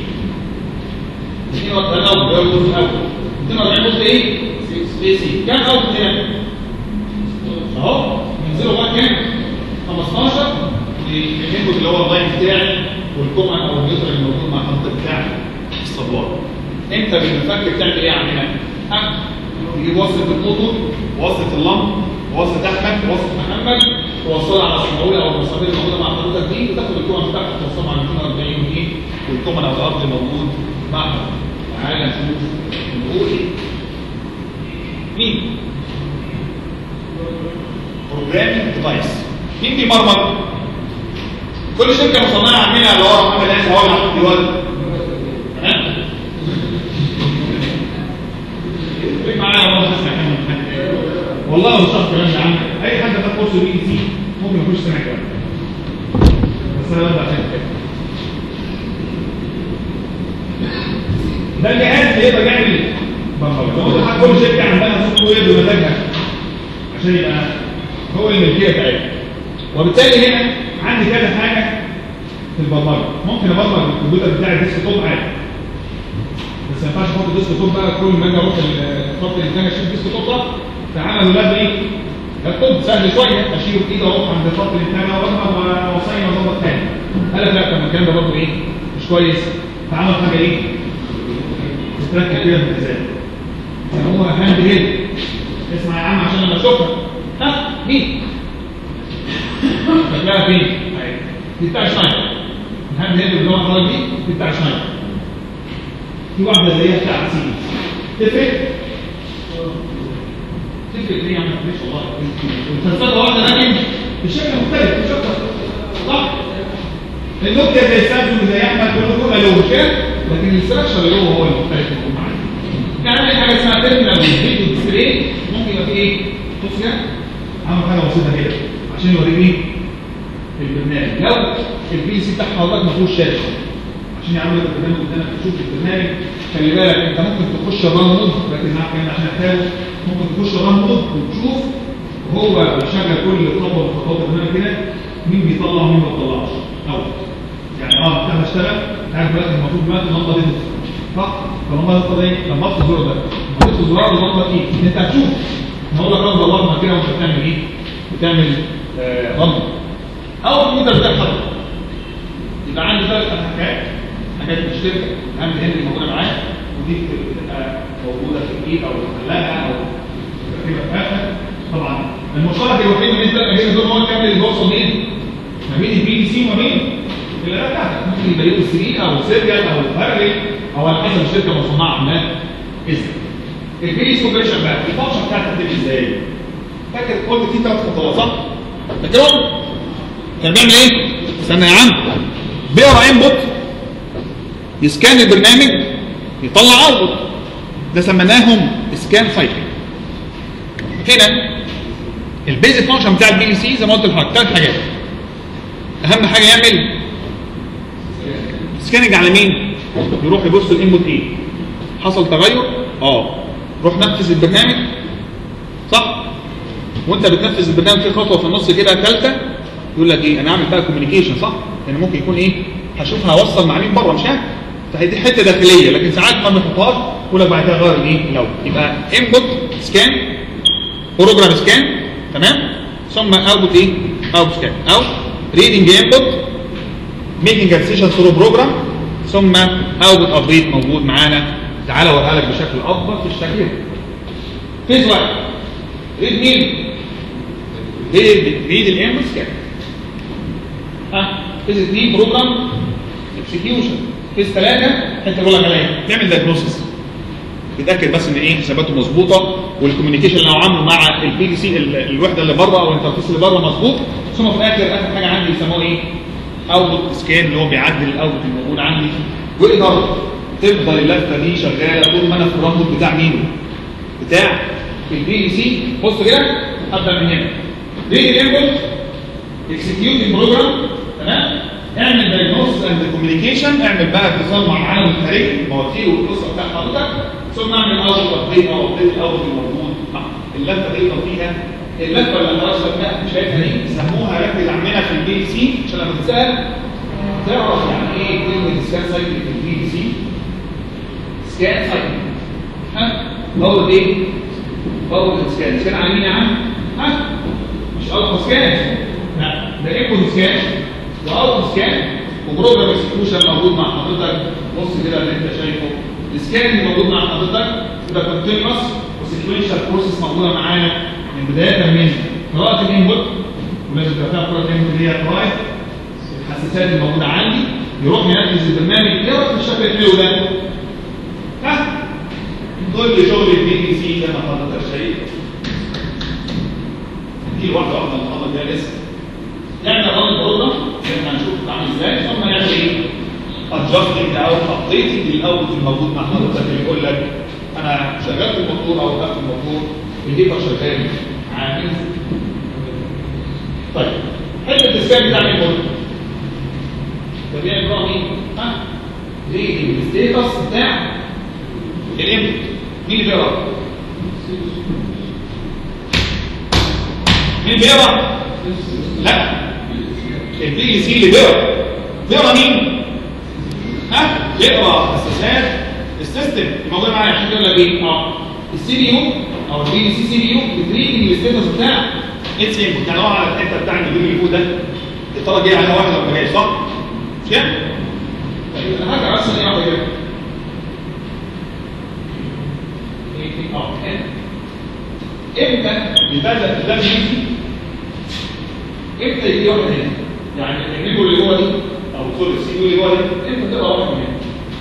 240 الاول ده الجزء الاول 240 فولت ايه اي سي كام اوت هنا اهو من 0 لغايه كام 15 والانبوت اللي هو اللاين بتاعي والكومن او النيوترال اللي موجود مع الخط بتاعي الصبوار انت بالمفك بتعمل ايه عندنا ها تجيب وصلة الموتور وصلة اللمب وصلة احمد وصلة محمد توصلها على الصنعولة او المصابيح الموجودة مع حضرتك دي وتاخد الكومن بتاعتك توصلها على 240 جنيه والكومن او الارض الموجود معها تعالى نشوف نقول ايه مين؟ بروجرامينج ديفايس مين بيبرمج؟ كل شركة مصنعة عاملها اللي هو محمد عايز هو اللي عامل دلوقتي تمام؟ ايه معايا والله بس والله مش شرط الكلام ده عندك اي حد خد كورس بي سي ممكن يخش سنه كمان بس انا ببدا عشان كده ده الجهاز اللي يقدر يعمل برمجه لو حد كل شركه عندها سوفت وير بمزاجها عشان يبقى هو الملكيه بتاعتها وبالتالي هنا عندي كذا حاجه في البرمجه ممكن ابرمج الكمبيوتر بتاعي ديسك توب عادي بس ما ينفعش احط ديسك توب بقى كل ما اجي اروح الخط الانتاج اشيل ديسك توب ده فعملوا لاب ايه؟ لابتوب سهل شويه اشيله بايدي واروح عند خط الانتاج وارمى واوصينا واظبط تاني قال لك لا طب الكلام ده برضه ايه؟ مش كويس فعمل حاجه ايه؟ تتركب كده في الازاز يعني هو هاند هيد اسمع يا عم عشان لما اشوفها ها مين؟ شكلها فين؟ اهي دي بتاع شنايدر الهاند هيد اللي هو حضرتك دي دي بتاع شنايدر في واحده اللي هي بتاع سيمنز تفرق؟ تفرق ليه يا عم ليش والله الفلسفه واحده لكن بشكل مختلف مش اكتر صح؟ النوكيا زي سامسونج زي احمد كله كله له مش لكن الاستراكشر اللي هو هو المختلف اللي معانا كان حاجه اسمها تيرمينال فيديو ديسبلاي ممكن يبقى فيه ايه؟ بص كده عمل حاجه بسيطه كده عشان يوريك ايه؟ البرنامج لو البي سي بتاع حضرتك ما فيهوش شاشه عشان يعمل لك البرنامج قدامك تشوف البرنامج خلي بالك انت ممكن تخش الران مود ركز معايا الكلام عشان احتاجه ممكن تخش الران مود وتشوف هو بيشغل كل خطوه من خطوات البرنامج كده مين بيطلع ومين ما بيطلعش اول يعني اه انت هشتغل عارف دلوقتي المفروض دلوقتي النقطه دي صح فالنقطه النقطه دي لما اطلب الزرار ده لما تدخل الزرار النقطه ايه انت هتشوف ما اقول لك رمز اللحمه كده وانت بتعمل ايه؟ بتعمل آه رمز او الكمبيوتر بتاع حضرتك يبقى عندي ثلاث حاجات حاجات من الشركه اهم هنا اللي موجوده معايا ودي بتبقى موجوده في الايد او محلها او تركيبها في اخر طبعا المشترك الوحيد بالنسبه للاجهزه دول هو الكابل اللي بيوصل بين ما بين البي دي سي وما بين الاداه بتاعتك ممكن يبقى يو 3 او سيريال او بارلي او على حسب الشركه مصنعه عاملاه اسم البي دي سي اوبريشن بقى الفانكشن بتاعتك بتبقى ازاي؟ فاكر قلت في ثلاث خطوات صح؟ فاكرهم؟ كان بيعمل ايه؟ استنى يا عم بيقرا انبوت يسكان البرنامج يطلع اوتبوت ده سميناهم سكان سايكل هنا البيزك فانكشن بتاع البي ال سي زي ما قلت لحضرتك ثلاث حاجات اهم حاجه يعمل سكاننج على مين يروح يبص الانبوت ايه حصل تغير اه روح نفذ البرنامج صح وانت بتنفذ البرنامج في خطوه في النص كده ثالثه يقول لك ايه انا اعمل بقى كوميونيكيشن صح يعني ممكن يكون ايه هشوف هوصل مع مين بره مش عارف فهي دي حته داخليه لكن ساعات ما بنحطهاش يقول لك بعد كده غير الايه الاول يبقى انبوت سكان بروجرام سكان تمام ثم اوتبوت ايه اوت سكان او ريدنج انبوت ميكنج ديسيشن ثرو بروجرام ثم اوتبوت ابديت موجود معانا تعالى اوريها لك بشكل افضل في الشكل ده فيز واحد ريد مين؟ ريد ريد الانبوت سكان ها فيز اثنين بروجرام اكسكيوشن فيز ثلاثه انت بقول لك عليها تعمل دايجنوستس تتاكد بس ان ايه حساباته مظبوطه والكوميونيكيشن اللي هو عامله مع البي دي سي الوحده اللي بره او الانترفيس اللي بره مظبوط ثم في الاخر اخر حاجه عندي يسموه ايه؟ اوتبوت سكان اللي هو بيعدل الاوتبوت الموجود عندي ويقدر تفضل اللفه دي شغاله طول ما انا في الرامبوت بتاع مين؟ بتاع البي دي سي بص كده ابدا من هنا ريد الانبوت اكسكيوت بروجرام تمام اعمل دايجنوستس اند كوميونيكيشن اعمل بقى اتصال مع العالم الخارجي المواتير والقصه بتاع حضرتك ثم اعمل اول تطبيق او ابديت الاول الموجود اللفه دي فيها اللفه اللي خلاص بقى شايفها دي يسموها ركز عندنا في البي دي سي عشان لما تتسال تعرف يعني ايه كلمه سكان سايكل في البي دي سي سكان سايكل ها باور ايه؟ باور سكان سكان على مين يا عم؟ ها مش الفا سكان لا ده ايكو سكان واوت سكان وبروجرام اكسكيوشن موجود مع حضرتك بص كده اللي انت شايفه السكان اللي موجود مع حضرتك ده كونتينوس وسيكونشال بروسيس موجوده معانا من بدايه من قراءه الانبوت ولازم تبقى فيها قراءه الانبوت اللي هي قراءه الحساسات الموجوده عندي يروح ينفذ البرنامج يقرا بالشكل الحلو ده ها كل شغل البي دي سي زي ما حضرتك شايف دي واحده واحده النهارده دي لسه يعمل رن بروجرام زي ما هنشوف عامل ازاي ثم يعمل ايه؟ ادجستنج او ابديتنج للاوت الموجود مع حضرتك اللي يقول لك انا شغلت الموتور او وقفت الموتور الهيبر شغال عامل طيب حته السكان بتاع الموتور ده بيعمل نوع مين؟ ها؟ ريدنج الستيتس بتاع الانبوت مين اللي بيقرا؟ مين بيقرا؟ لا البي سي اللي بيقرا بيقرا مين؟ ها؟ بيقرا اساسات السيستم الموجود معايا عشان يقول لك ايه؟ اه السي بي يو او البي سي سي بي يو بتريد الستيتس بتاع اتس انبوت يعني هو على الحته بتاع اللي بيقول ده يا ترى جاي على واحد ولا جاي صح؟ مش كده؟ طيب انا هرجع بس ايه اقرا كده اه امتى يبدا ده يجي امتى يجي واحد هنا يعني الريجو اللي جوه دي او سوري السي اللي جوه دي امتى تقرا واحد هنا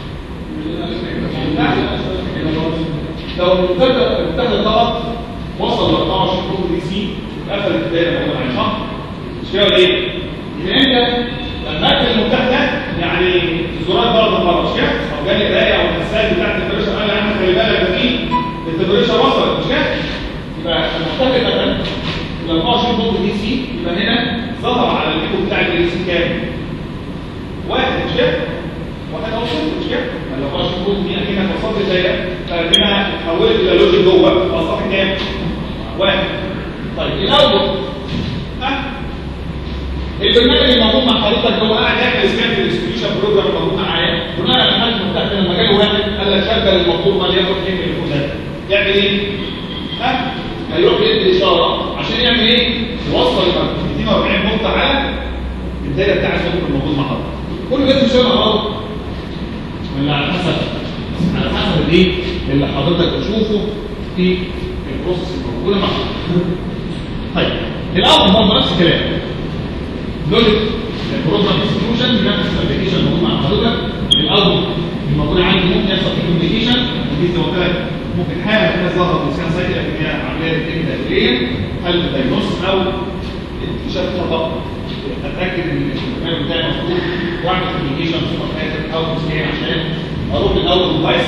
لو ابتدى ابتدى الضغط وصل ل 24 فولت دي سي قفل الدايره موجوده معايا صح؟ مش كده ولا ايه؟ يبقى انت لما اقفل المفتاح ده يعني الزرار ضرب من بره مش كده؟ او جالي قرايه او الرسائل بتاعت التمبريشر قال لي يا عم خلي بالك ده في التمبريشر وصلت مش كده؟ يبقى المفتاح اتقفل ال 24 فولت دي سي يبقى هنا ظهر على الايكو بتاع الدي سي كام؟ واحد مش كده؟ واحد او صفر مش كده؟ ال 24 فولت دي اكنك وصلت دايره فهنا اتحولت الى لوجيك جوه اصبح كام؟ واحد طيب الاوتبوت ها؟ البرنامج اللي موجود مع حضرتك هو قاعد يعمل سكان في الاكسكيوشن بروجرام موجود معايا بناء على حاله المفتاح لما جاله واحد قال لك شغل الموتور ما ياخد كام من ده يعمل ايه؟ ها؟ هيروح يدي اشاره عشان يعمل ايه؟ يوصل ال 240 نقطه على الدايره بتاع الموتور الموجود مع حضرتك كل ده مش غلط ولا على حسب على حسب الايه اللي حضرتك تشوفه في البروسيس الموجوده مع حضرتك طيب الاول برضه نفس الكلام دول البروجرام اكسكيوشن بنفس الابلكيشن موجود مع حضرتك الاول الموجود عندي ممكن يحصل فيه كوميونيكيشن ودي زي ما قلت لك ممكن حاله كده ظهرت وسكان سايكل لكن هي عمليه بتتم داخليا حل الدايجنوستس او اكتشاف خطا اتاكد ان البرنامج بتاعي مظبوط واعمل كوميونيكيشن ثم في الاخر او سكان عشان اروح الاول ديفايس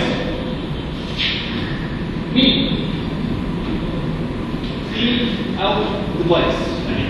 مين؟ في او ديفايس يعني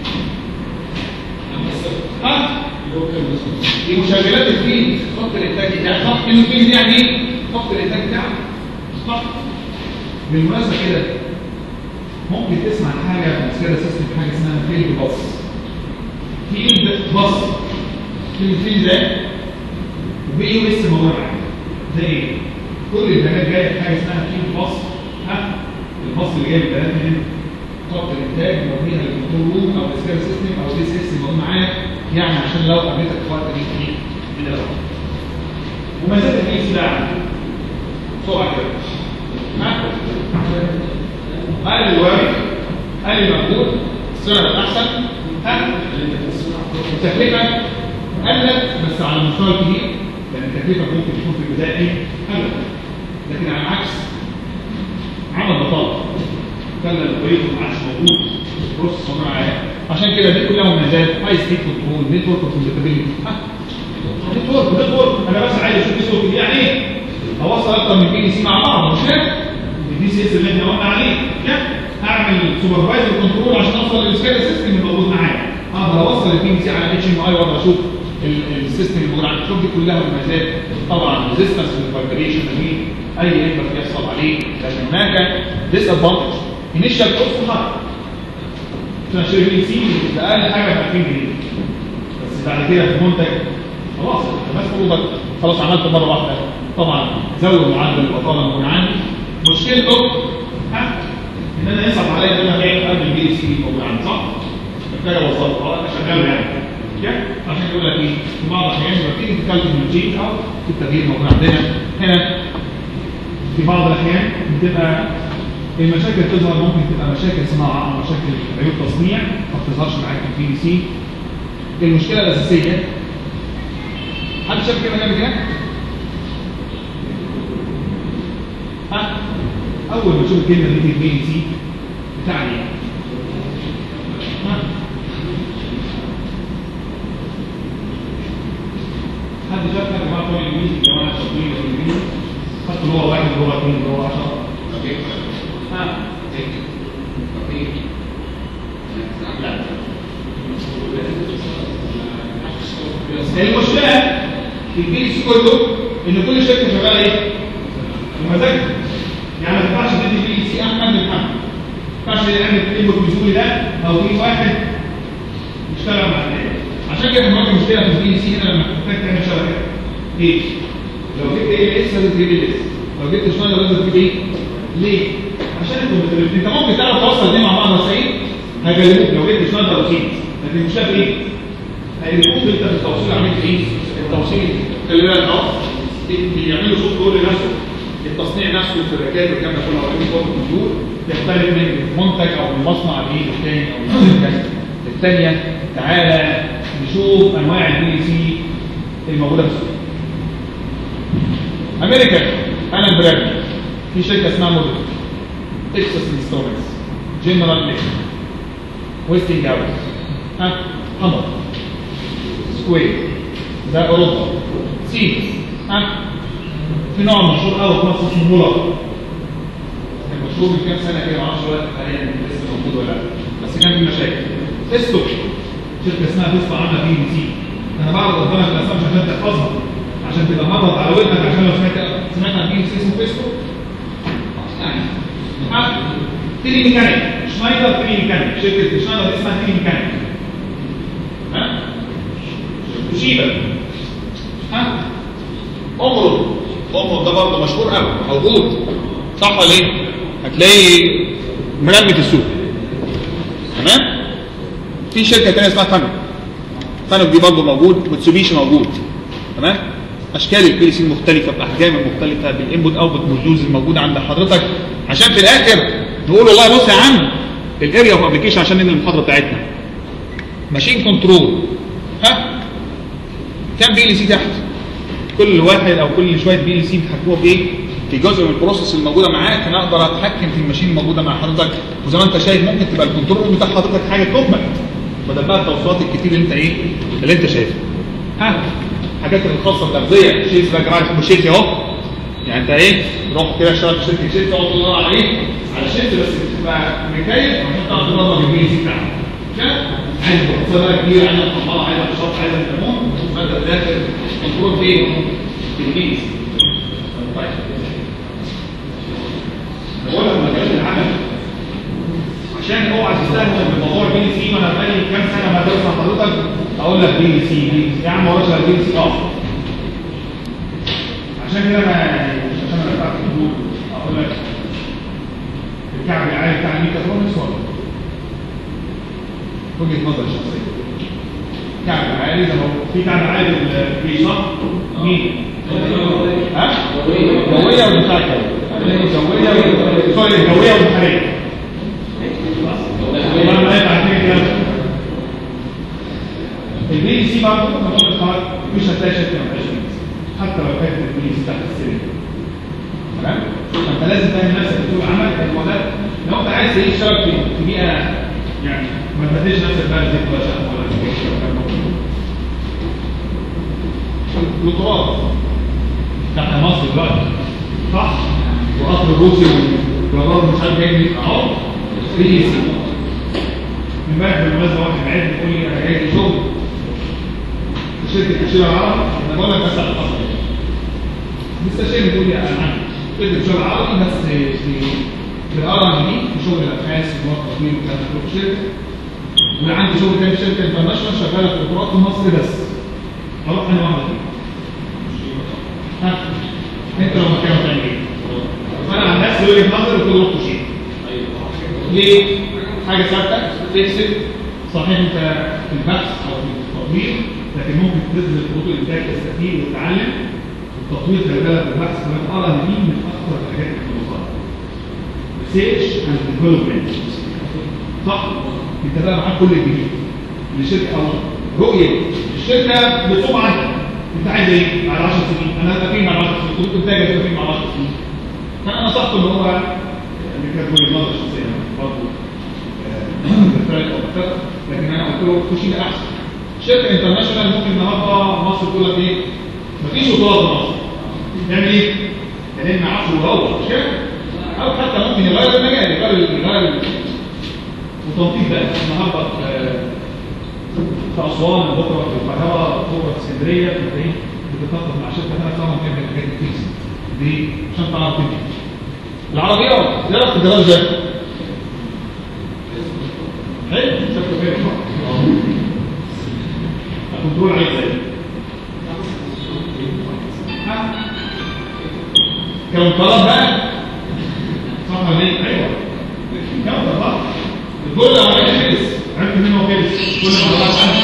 ها؟ دي مشغلات الفيل خط الانتاج بتاعك صح كلمه فيل دي يعني ايه؟ خط الانتاج بتاعك صح بالمناسبه كده ممكن تسمع حاجه كده سيستم حاجه اسمها فيلد باص فيلد باص كلمه فيلد ده وبي يو اس موجوده معاك زي ايه؟ كل البيانات جايه في حاجه اسمها كيو باص ها الباص اللي جاي البيانات من خط الانتاج مبنيها للكنترول روم او السكيل سيستم او دي سيستم موجود معاك يعني عشان لو قابلتك في وقت دي ايه من الاول وما زالت البي سي بقى عندي بسرعه كده ها قال الوارد قال المقبول السنه بقت احسن ها التكلفه قلت بس على المستوى الكبير لان التكلفه ممكن تكون في البدايه ايه قلت لكن على العكس عمل بطاله خلى البريد ما عادش موجود بروسس موجود معايا عشان كده دي كلها مميزات هاي سبيد كنترول نتورك كومباتيبيلتي نتورك نتورك انا بس عايز اشوف الصوت دي يعني ايه اوصل اكتر من بي دي سي مع بعض مش كده الدي سي اس اللي احنا قلنا عليه كده اعمل سوبرفايزر كنترول عشان اوصل للسكيل سيستم اللي موجود معايا اقدر اوصل البي دي سي على اتش ام اي واقدر اشوف ال- السيستم اللي موجود عندي شوف دي كلها مميزات طبعا ريزيستنس للفايبريشن دي اي انبر يحصل عليه لكن هناك ديس ادفانتج انيشال كوست هاي عشان اشتري بي سي باقل حاجه ب 2000 جنيه بس بعد كده في المنتج خلاص الناس فروضك خلاص عملت مره واحده طبعا زود معدل البطاله الموجود عندي مشكلته ها ان انا يصعب عليا ان انا ابيع قبل البي سي الموجود عندي صح؟ محتاج اوظفه اه شغال يعني كده؟ عشان يقول لك ايه في بعض الاحيان لما تيجي تتكلم من الجيل او في التغيير موجود عندنا هنا في بعض الاحيان بتبقى المشاكل تظهر ممكن تبقى مشاكل صناعه او مشاكل عيوب تصنيع ما بتظهرش معاك في البي سي المشكله الاساسيه حد شاف كده جنب كده؟ ها؟ اول ما تشوف الكلمه دي في البي سي بتعني ايه؟ ها؟ حد شاف يا جماعه بتوع الانجليزي يا جماعه شاطرين في الانجليزي خدتوا لغه واحد لغه اثنين لغه 10 ها؟ لا المشكله في البي سي كله ان كل شركه شغاله ايه؟ بمزاجها يعني ما ينفعش تدي بي سي احمد للحمد ما ينفعش يعمل انبوت ويزولي ده او في واحد يشتغل مع الثاني عشان كده هنواجه مشكله في البي سي هنا لما تحتاج تعمل شبكه ايه؟ لو جبت ايه اس لازم تجيب ال اس لو جبت شويه لازم تجيب ايه؟ ليه؟ عشان الكمبيوتر انت ممكن تعرف توصل الاثنين مع بعض سعيد هيكلموك لو جبت شويه روتين لكن المشكله في ايه؟ هيكون انت في التوصيل عملت ايه؟ التوصيل خلي بالك اهو بيعملوا سوفت وير لنفسه التصنيع نفسه الشبكات والكلام ده كله هو فوق الكمبيوتر يختلف من منتج او من مصنع لايه للتاني او من شركه للثانيه تعالى نشوف انواع البي سي الموجوده في السوق امريكا انا برادلي في شركه اسمها موديل تكساس انسترومنتس جنرال ليك ويستنج اوت ها حمر سكوير ده اوروبا سيمز ها في نوع مشهور قوي في مصر اسمه مولر كان مشهور من كام سنه كده ما اعرفش دلوقتي حاليا لسه موجود ولا لا بس كان في مشاكل فيستو شركه اسمها فيستو عامله بي بي سي انا بعرض قدامك الاسماء مش عشان تحفظها عشان تبقى مرض على ودنك عشان لو سمعت سمعت عن بي بي سي اسمه فيستو يعني ها تيلي ميكانيك شنايدر تيلي ميكانيك شركه شنايدر دي اسمها تيلي ميكانيك ها توشيبا ها امرض امرض ده برضه مشهور قوي موجود صح ولا ايه؟ هتلاقي مرمي في السوق تمام؟ في شركه ثانيه اسمها تانوك تانوك دي برضه موجود متسوبيشي موجود تمام؟ اشكال البي سي المختلفه باحجام المختلفه بالانبوت اوتبوت موديولز الموجوده عند حضرتك عشان في الاخر نقول والله بص يا عم الاريا اوف ابلكيشن عشان ننهي المحاضره بتاعتنا ماشين كنترول ها كام بي ال سي تحت كل واحد او كل شويه بي ال سي بيتحكموا بايه في جزء من البروسيس الموجوده معاك انا اقدر اتحكم في الماشين الموجوده مع حضرتك وزي ما انت شايف ممكن تبقى الكنترول بتاع حضرتك حاجه كومباكت بدل بقى التوصيلات الكتير اللي انت ايه اللي انت شايفها ها حاجات الخاصه بالتغذيه شيز بقى يا جماعه يحبوا شيلتي اهو يعني انت ايه روح كده اشتغل في شركه شيلتي اقعد تدور على ايه على شيلتي بس تبقى مكيف عشان تعرف تنظم البي سي بتاعك كده عايز بقى كبير عايز الحمارة عايز الشط عايز الليمون فانت بتاخد كنترول فين في البيس طيب بقول لك مجال العمل عشان اوعى تستهون بموضوع بي سي وانا بقالي كام سنه بدرس مع حضرتك اقول لك بي سي بي سي يا عم وراش بي سي اه عشان كده انا يعني مش عشان انا بتاع الحدود اقول لك الكعب العالي بتاع الميكاترونكس ولا وجهه نظر شخصيه كعب عالي ده هو في كعب عالي في صح مين؟ ها؟ جوية ولا بتاع جوية جوية سوري جوية وبحرية والله ما ينفع كده كده البي سي برضه ممكن خلاص مش هتلاقي شركه ما فيهاش حتى لو كانت البي سي تحت السرير تمام فانت لازم تعمل نفسك بتقول عمل الموضوع لو انت عايز تعيش شبك في في بيئه يعني ما تبهدلش نفسك بقى زيت ولا شقه ولا القطارات تحت مصر دلوقتي صح وقطر روسي وجرار مش عارف جاي اهو في سي امبارح بالمناسبه واحد عايز يقول لي انا جاي شغل في شركه تشيل العرب انا بقول لك بس على الحصر مستشير بيقول لي انا عندي شركه تشيل العرب بس في في الار ان دي في شغل الابحاث والتطوير والكلام ده كله في شركه وعندي شغل تاني في شركه انترناشونال شغاله في القطارات في مصر بس اروح انا واحده فيهم ها انت لو مكانه تعمل ايه؟ فانا عن نفسي وجهه نظري قلت له روح شيء ليه؟ حاجه ثابته تكسب صحيح انت في البحث او في التطوير لكن ممكن تنزل خطوط الانتاج تستفيد وتتعلم التطوير خلي بالك البحث كمان ارى ان دي من اكثر الحاجات اللي بتوصلها ريسيرش اند ديفلوبمنت صح؟ انت بقى معاك كل الجديد لشركه او رؤيه الشركه بتصوم عنك انت عايز ايه؟ بعد 10 سنين انا هبقى فين بعد 10 سنين؟ خطوط انتاج هتبقى فين بعد 10 سنين؟ فانا نصحته ان هو اللي كانت وجهه نظر شخصيه برضه بالفرق او بالفرق لكن انا قلت له خش لي احسن شركه انترناشونال ممكن النهارده مصر تقول لك ايه؟ مفيش وطولات في مصر يعمل ايه؟ يلم عفو وهو مش كده؟ او حتى ممكن يغير المجال يغير يغير وتنطيط بقى النهارده في في اسوان بكره في القاهره بكره في اسكندريه بتلاقيه بتتنطط مع شركه ثانيه طبعا بتعمل الحاجات دي كتير دي عشان تعرف تبني العربيات ايه رايك في الجراج ده؟ حلو شكله خير الكنترول عليه ازاي؟ كونترات بقى صح ولا ايه؟ ايوه كونترات الكل عمال خلص عرفت مين هو خلص كل ما طلعت عنه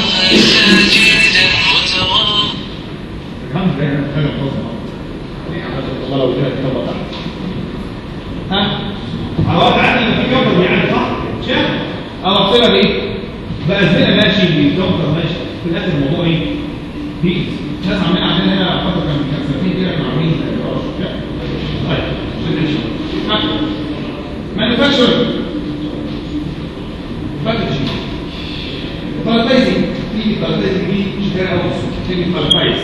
الحمد لله انا حاجه خالص والله لو كده كتاب بتاعنا ها عوضت عني ان في كفر يعني صح شايف اه احسبها بايه بقى الزنا ماشي بالكفر ماشي في الاخر الموضوع ايه في ناس عاملين عندنا هنا فتره كان كان سنتين كده كانوا عاملين طيب مانيفاكتشر باكجينج بالتايزنج في بالتايزنج دي شغاله قوي في بالتايز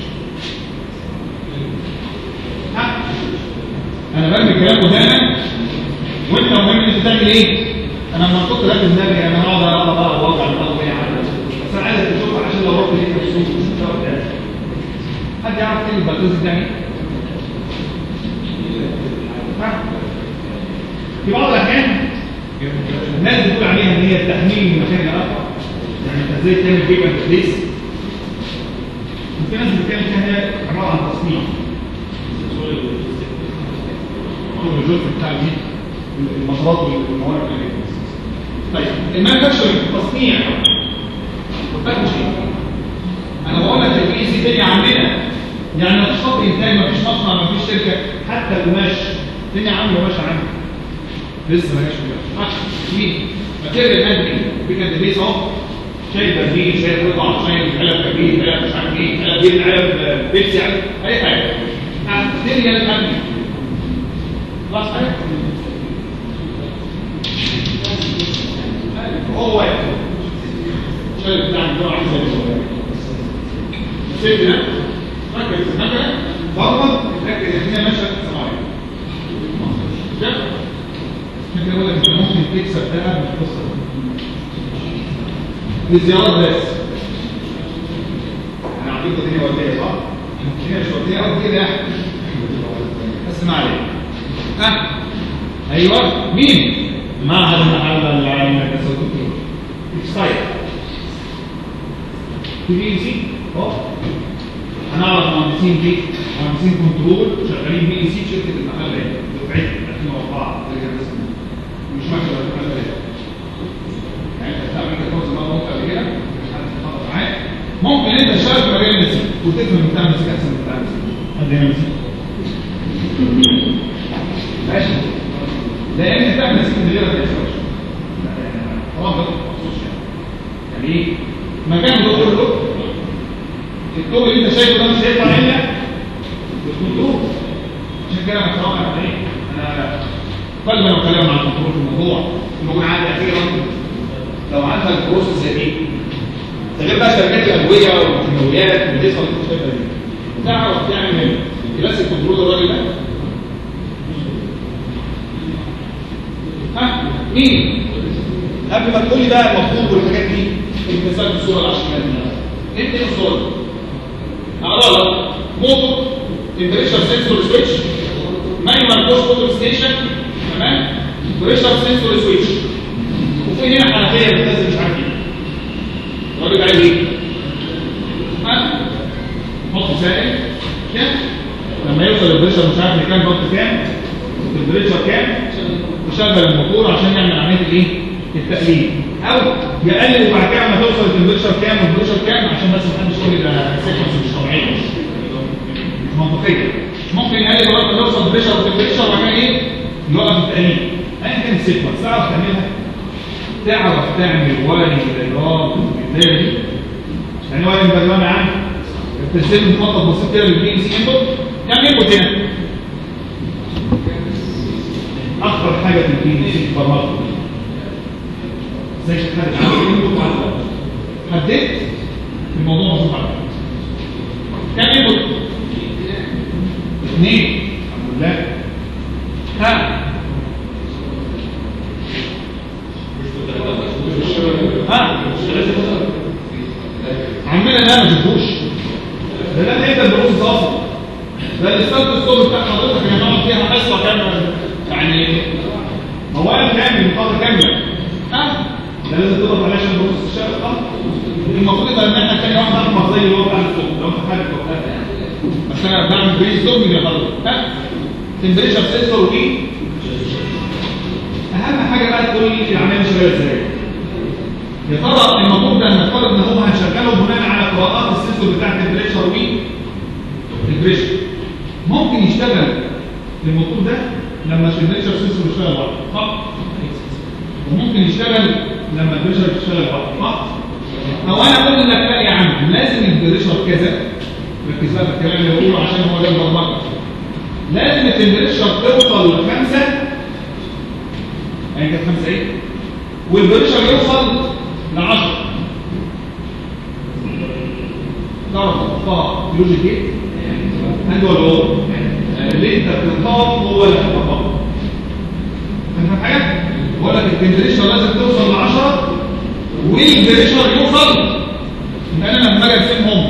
انا برمي الكلام قدامك وانت مهم انت تعمل ايه انا لما كنت راكب دماغي انا هقعد اقعد بقى واوجع دماغي وهي عارفه بس انا عايزك تشوفها عشان لو رحت لقيت مبسوط مش هتعرف تعمل حد يعرف ايه البلدوز ده في بعض الاحيان الناس بتقول عليها ان هي التحميل من مكان لاخر يعني انت ازاي تعمل بيبر بليس وفي ناس بتتكلم فيها هي عباره عن تصنيع الجزء بتاع دي المطارات والموارد اللي طيب المانيفاكتشرنج التصنيع والباكجينج انا بقول لك البي سي الدنيا عندنا يعني مفيش خط انتاج مفيش مصنع مفيش شركه حتى القماش الدنيا عامله قماش عندي لسه ما جاش قماش مين ماتيريال هاندلنج بيكا ديفيس اهو شايل برميل شايل قطع شايل علب كبير علب مش عارف ايه علب بيت علب بيبسي علب اي حاجه ماتيريال هاندلنج خلاص حاجه هو واحد شايف بتاع الجوع عايز السيف ده ركز مثلا ضغط ركز هنا ماشيه صغيره ده كده بقول لك انت ممكن تكسب ذهب من القصه دي زيارات بس انا عطيك الدنيا وديه صح؟ الدنيا مش وديه او كده بس ما عليك ها ايوه مين؟ معهد المحل العالمي للكسر الدكتور اكسايد تي بي سي اه هنعرف مهندسين دي مهندسين كنترول شغالين بي اي سي في شركه المحل هنا دفعتي 2004 ترجع اسمه مش ماشي ولا المحل هنا يعني انت بتعمل كده كورس مره ممكن قبل كده مش حد يتخبط معاك ممكن انت تشتغل في مجال النسيج وتفهم بتاع النسيج احسن من بتاع النسيج حد هنا نسيج ماشي لان بتاع النسيج من غيرك ما يسواش طبعا ده مخصوص يعني يعني ايه مكان ده كله الطوب اللي انت شايفه ده مش هيطلع الا بالكنترول عشان كده انا بصراحه يعني ايه انا قبل ما اتكلم عن الكنترول في الموضوع الموضوع عندي اخيرا لو عندك بروسس زي دي ده غير بقى شركات الادويه والكيماويات والديسه اللي انت شايفها دي تعرف تعمل كلاسيك كنترول الراجل ده ها مين؟ قبل ما تقول لي بقى المفروض والحاجات دي المثال الصوره العشر دي ايه الصوره دي؟ اقرا لك موتور تمبريتشر سنسور سويتش مانيوال بوش موتور ستيشن تمام بريشر سنسور سويتش وفي هنا حنفيه بتنزل مش عارف ايه الراجل عايز ايه؟ ها؟ حط سائل كده لما يوصل البريشر مش عارف كام ضغط كام البريشر كام وشغل الموتور عشان يعمل عمليه الايه؟ التقليل او يقلل وبعد كده لما توصل التمبريتشر كام والبريشر كام عشان بس ما حدش يقول لي ده سيكونس مش طبيعيه مش منطقيه مش ممكن يقلل لغايه ما توصل بريشر وتمبريتشر وبعد كده ايه؟ يوقف التقليل ايا كان السيكونس تعرف تعملها تعرف تعمل وايرنج دايجرام بالبدايه دي يعني وايرنج دايجرام يا عم بترسم مخطط بسيط كده للبي سي انبوت كام انبوت هنا؟ اكبر حاجه في البي سي برمجه ازاي تحدد عدد الانبوت على الوقت حددت الموضوع مظبوط على الوقت كام انبوت؟ اثنين الحمد لله ها ها عمنا ده ما شفتوش ده ده انت الدروس اصلا ده الاستاذ الصوت بتاع حضرتك اللي هنقعد فيها حصه كامله يعني مواد كامل محاضره كامله ها ده لازم تضغط عليه عشان دروس الشغل صح المفروض يبقى ان احنا تاني واحد احمر زي اللي هو بتاع الصوت لو انت حابب توقفها بس انا بعمل بريز ستورمنج يا حضرتك ها تمبريتشر سنسور ودي اهم حاجه بقى تقول لي العمليه شغاله ازاي يا ترى الموضوع ده نفترض ان هو هنشغله بناء على قراءات السنسور بتاع التمبريتشر وي البريشر ممكن يشتغل الموتور ده لما التمبريتشر سنسور يشتغل لوحده صح وممكن يشتغل لما البريشر يشتغل لوحده صح او انا اقول لك لا يا عم لازم البريشر كذا ركز بقى في الكلام اللي بقوله عشان هو ده البرمجه لازم التمبريتشر توصل لخمسه يعني كانت خمسه ايه والبريشر يوصل ل 10 تعرف تحطها لوجيك ايه؟ هند ولا هو؟ اللي انت بتنطق هو اللي هتطبقه فاهم حاجه؟ بقول لك التمبريتشر لازم توصل ل 10 والبريشر يوصل ان انا لما اجي ارسمهم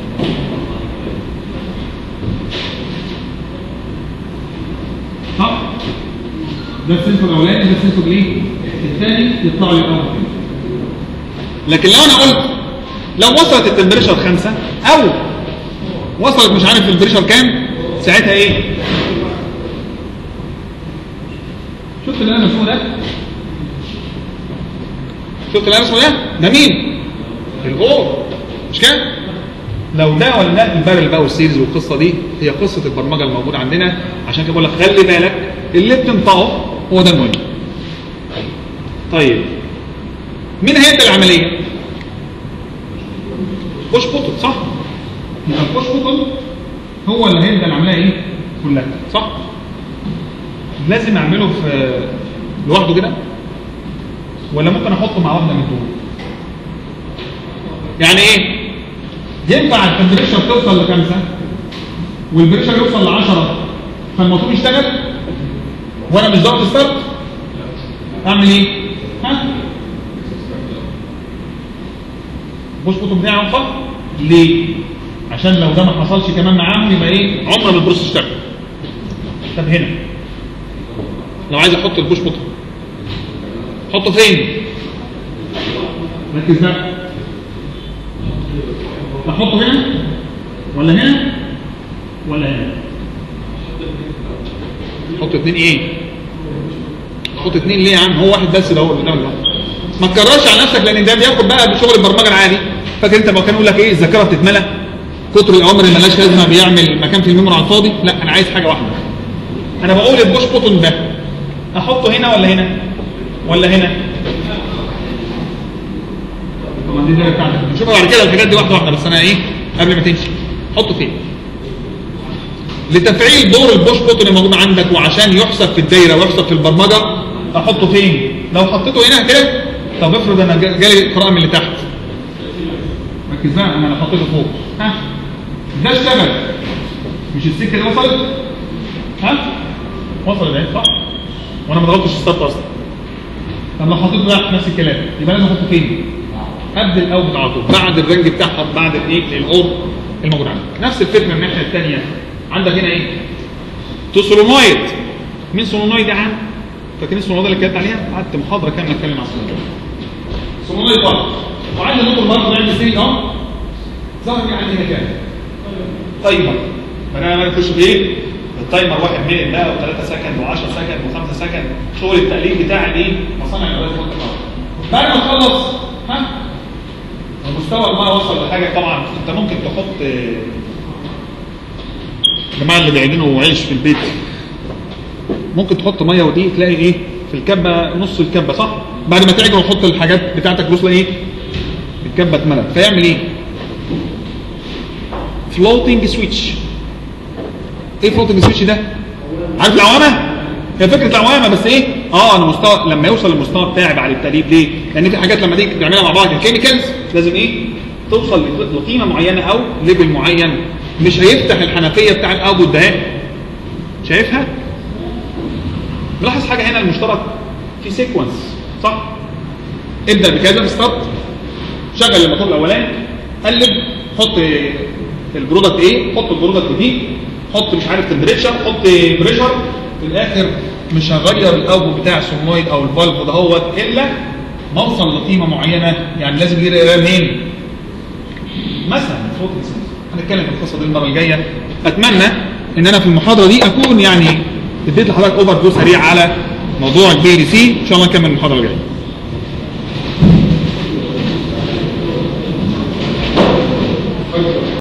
صح؟ ده السنسور الاولاني ده السنسور الايه؟ الثاني يطلع لي الاول لكن لو انا قلت لو وصلت التمبريتشر خمسة او وصلت مش عارف التمبريتشر كام ساعتها ايه شفت اللي انا مرسومه ده شفت اللي انا مرسومه ده ده مين الاور مش كده لو ده ولا ده البارل بقى والسيريز والقصه دي هي قصه البرمجه الموجوده عندنا عشان كده بقول لك خلي بالك اللي بتنطقه هو ده المهم طيب مين هيبدا العمليه بوش بوتن صح يبقى البوش بوتن هو اللي هيبدا العمليه ايه كلها صح لازم اعمله في لوحده كده ولا ممكن احطه مع واحده من دول يعني ايه ينفع التمبريتشر توصل لخمسة والبريشر يوصل ل 10 فالموتور يشتغل وانا مش ضغط ستارت اعمل ايه ها بوش بوتو بتاعي اوصل ليه عشان لو ده ما حصلش كمان معاهم يبقى ايه عمر ما البروس اشتغل طب هنا لو عايز احط البوش بوتو احطه فين ركز بقى احطه هنا ولا هنا ولا هنا حط اتنين ايه حط اتنين ليه يا عم هو واحد بس ده هو اللي قدامك ده ما تكررش على نفسك لان ده بياخد بقى بشغل البرمجه العادي فاكر انت ما كان يقول لك ايه الذاكره بتتملى كتر الاوامر اللي ملهاش لازمه بيعمل مكان في الميموري على الفاضي لا انا عايز حاجه واحده انا بقول البوش بوتون ده احطه هنا ولا هنا ولا هنا طبعا دي الدايره بتاعتك نشوف بعد كده الحاجات دي واحده واحده بس انا ايه قبل ما تمشي حطه فين لتفعيل دور البوش بوتون الموجود عندك وعشان يحسب في الدايره ويحسب في البرمجه احطه فين لو حطيته هنا كده طب افرض انا جا- جالي قراءه من اللي تحت ركز بقى انا لو حطيته فوق ها ده اشتغل مش السكه دي وصلت ها وصلت اهي صح وانا ما ضغطتش ستارت اصلا طب لو حطيته بقى نفس الكلام يبقى لازم احطه فين قبل الاوت على طول بعد الرنج بتاعها بعد الايه الاور الموجود عندك نفس الفكره من الناحيه الثانيه عندك هنا ايه تو سولونويد مين سولونويد يا عم فاكرين السولونويد اللي اتكلمت عليها قعدت محاضره كامله اتكلم على السولونويد سولونويد واحد وعندي موتور برضه بيعمل سيري اهو ظهر لي عندي هنا كام تايمر فانا انا اخش في ايه التايمر واحد مينت بقى و3 سكند و10 سكند و5 سكند شغل التقليد بتاع الايه مصانع الادوات وقت الأرض. بعد ما تخلص ها المستوى الميه وصل لحاجه طبعا انت ممكن تحط آه، الجماعه اللي بيعجنوا عيش في البيت ممكن تحط ميه ودي تلاقي ايه في الكبه نص الكبه صح بعد ما تعجن وتحط الحاجات بتاعتك وصل ايه الكبه اتملت فيعمل ايه فلوتنج سويتش ايه فلوتنج سويتش ده عارف العوامه هي فكره العوامه بس ايه اه انا مستوى لما يوصل للمستوى بتاعي بعد التقليد ليه لان في حاجات لما تيجي تعملها مع بعض الكيميكالز لازم ايه توصل لقيمه معينه او ليفل معين مش هيفتح الحنفيه بتاع الاوتبوت ده شايفها ملاحظ حاجه هنا المشترك في سيكونس صح ابدا بكذا ستارت شغل الموتور الاولاني قلب حط البرودكت ايه حط البرودكت دي حط مش عارف تمبريتشر حط بريشر في الاخر مش هغير الاوتبوت بتاع السولنويد او الفالف دهوت الا ما اوصل لقيمه معينه يعني لازم يجي قرايه منين؟ مثلا صوت الإنسان. هنتكلم في القصه دي المره الجايه اتمنى ان انا في المحاضره دي اكون يعني اديت لحضرتك اوفر فيو سريع على موضوع البي دي سي ان شاء الله نكمل المحاضره الجايه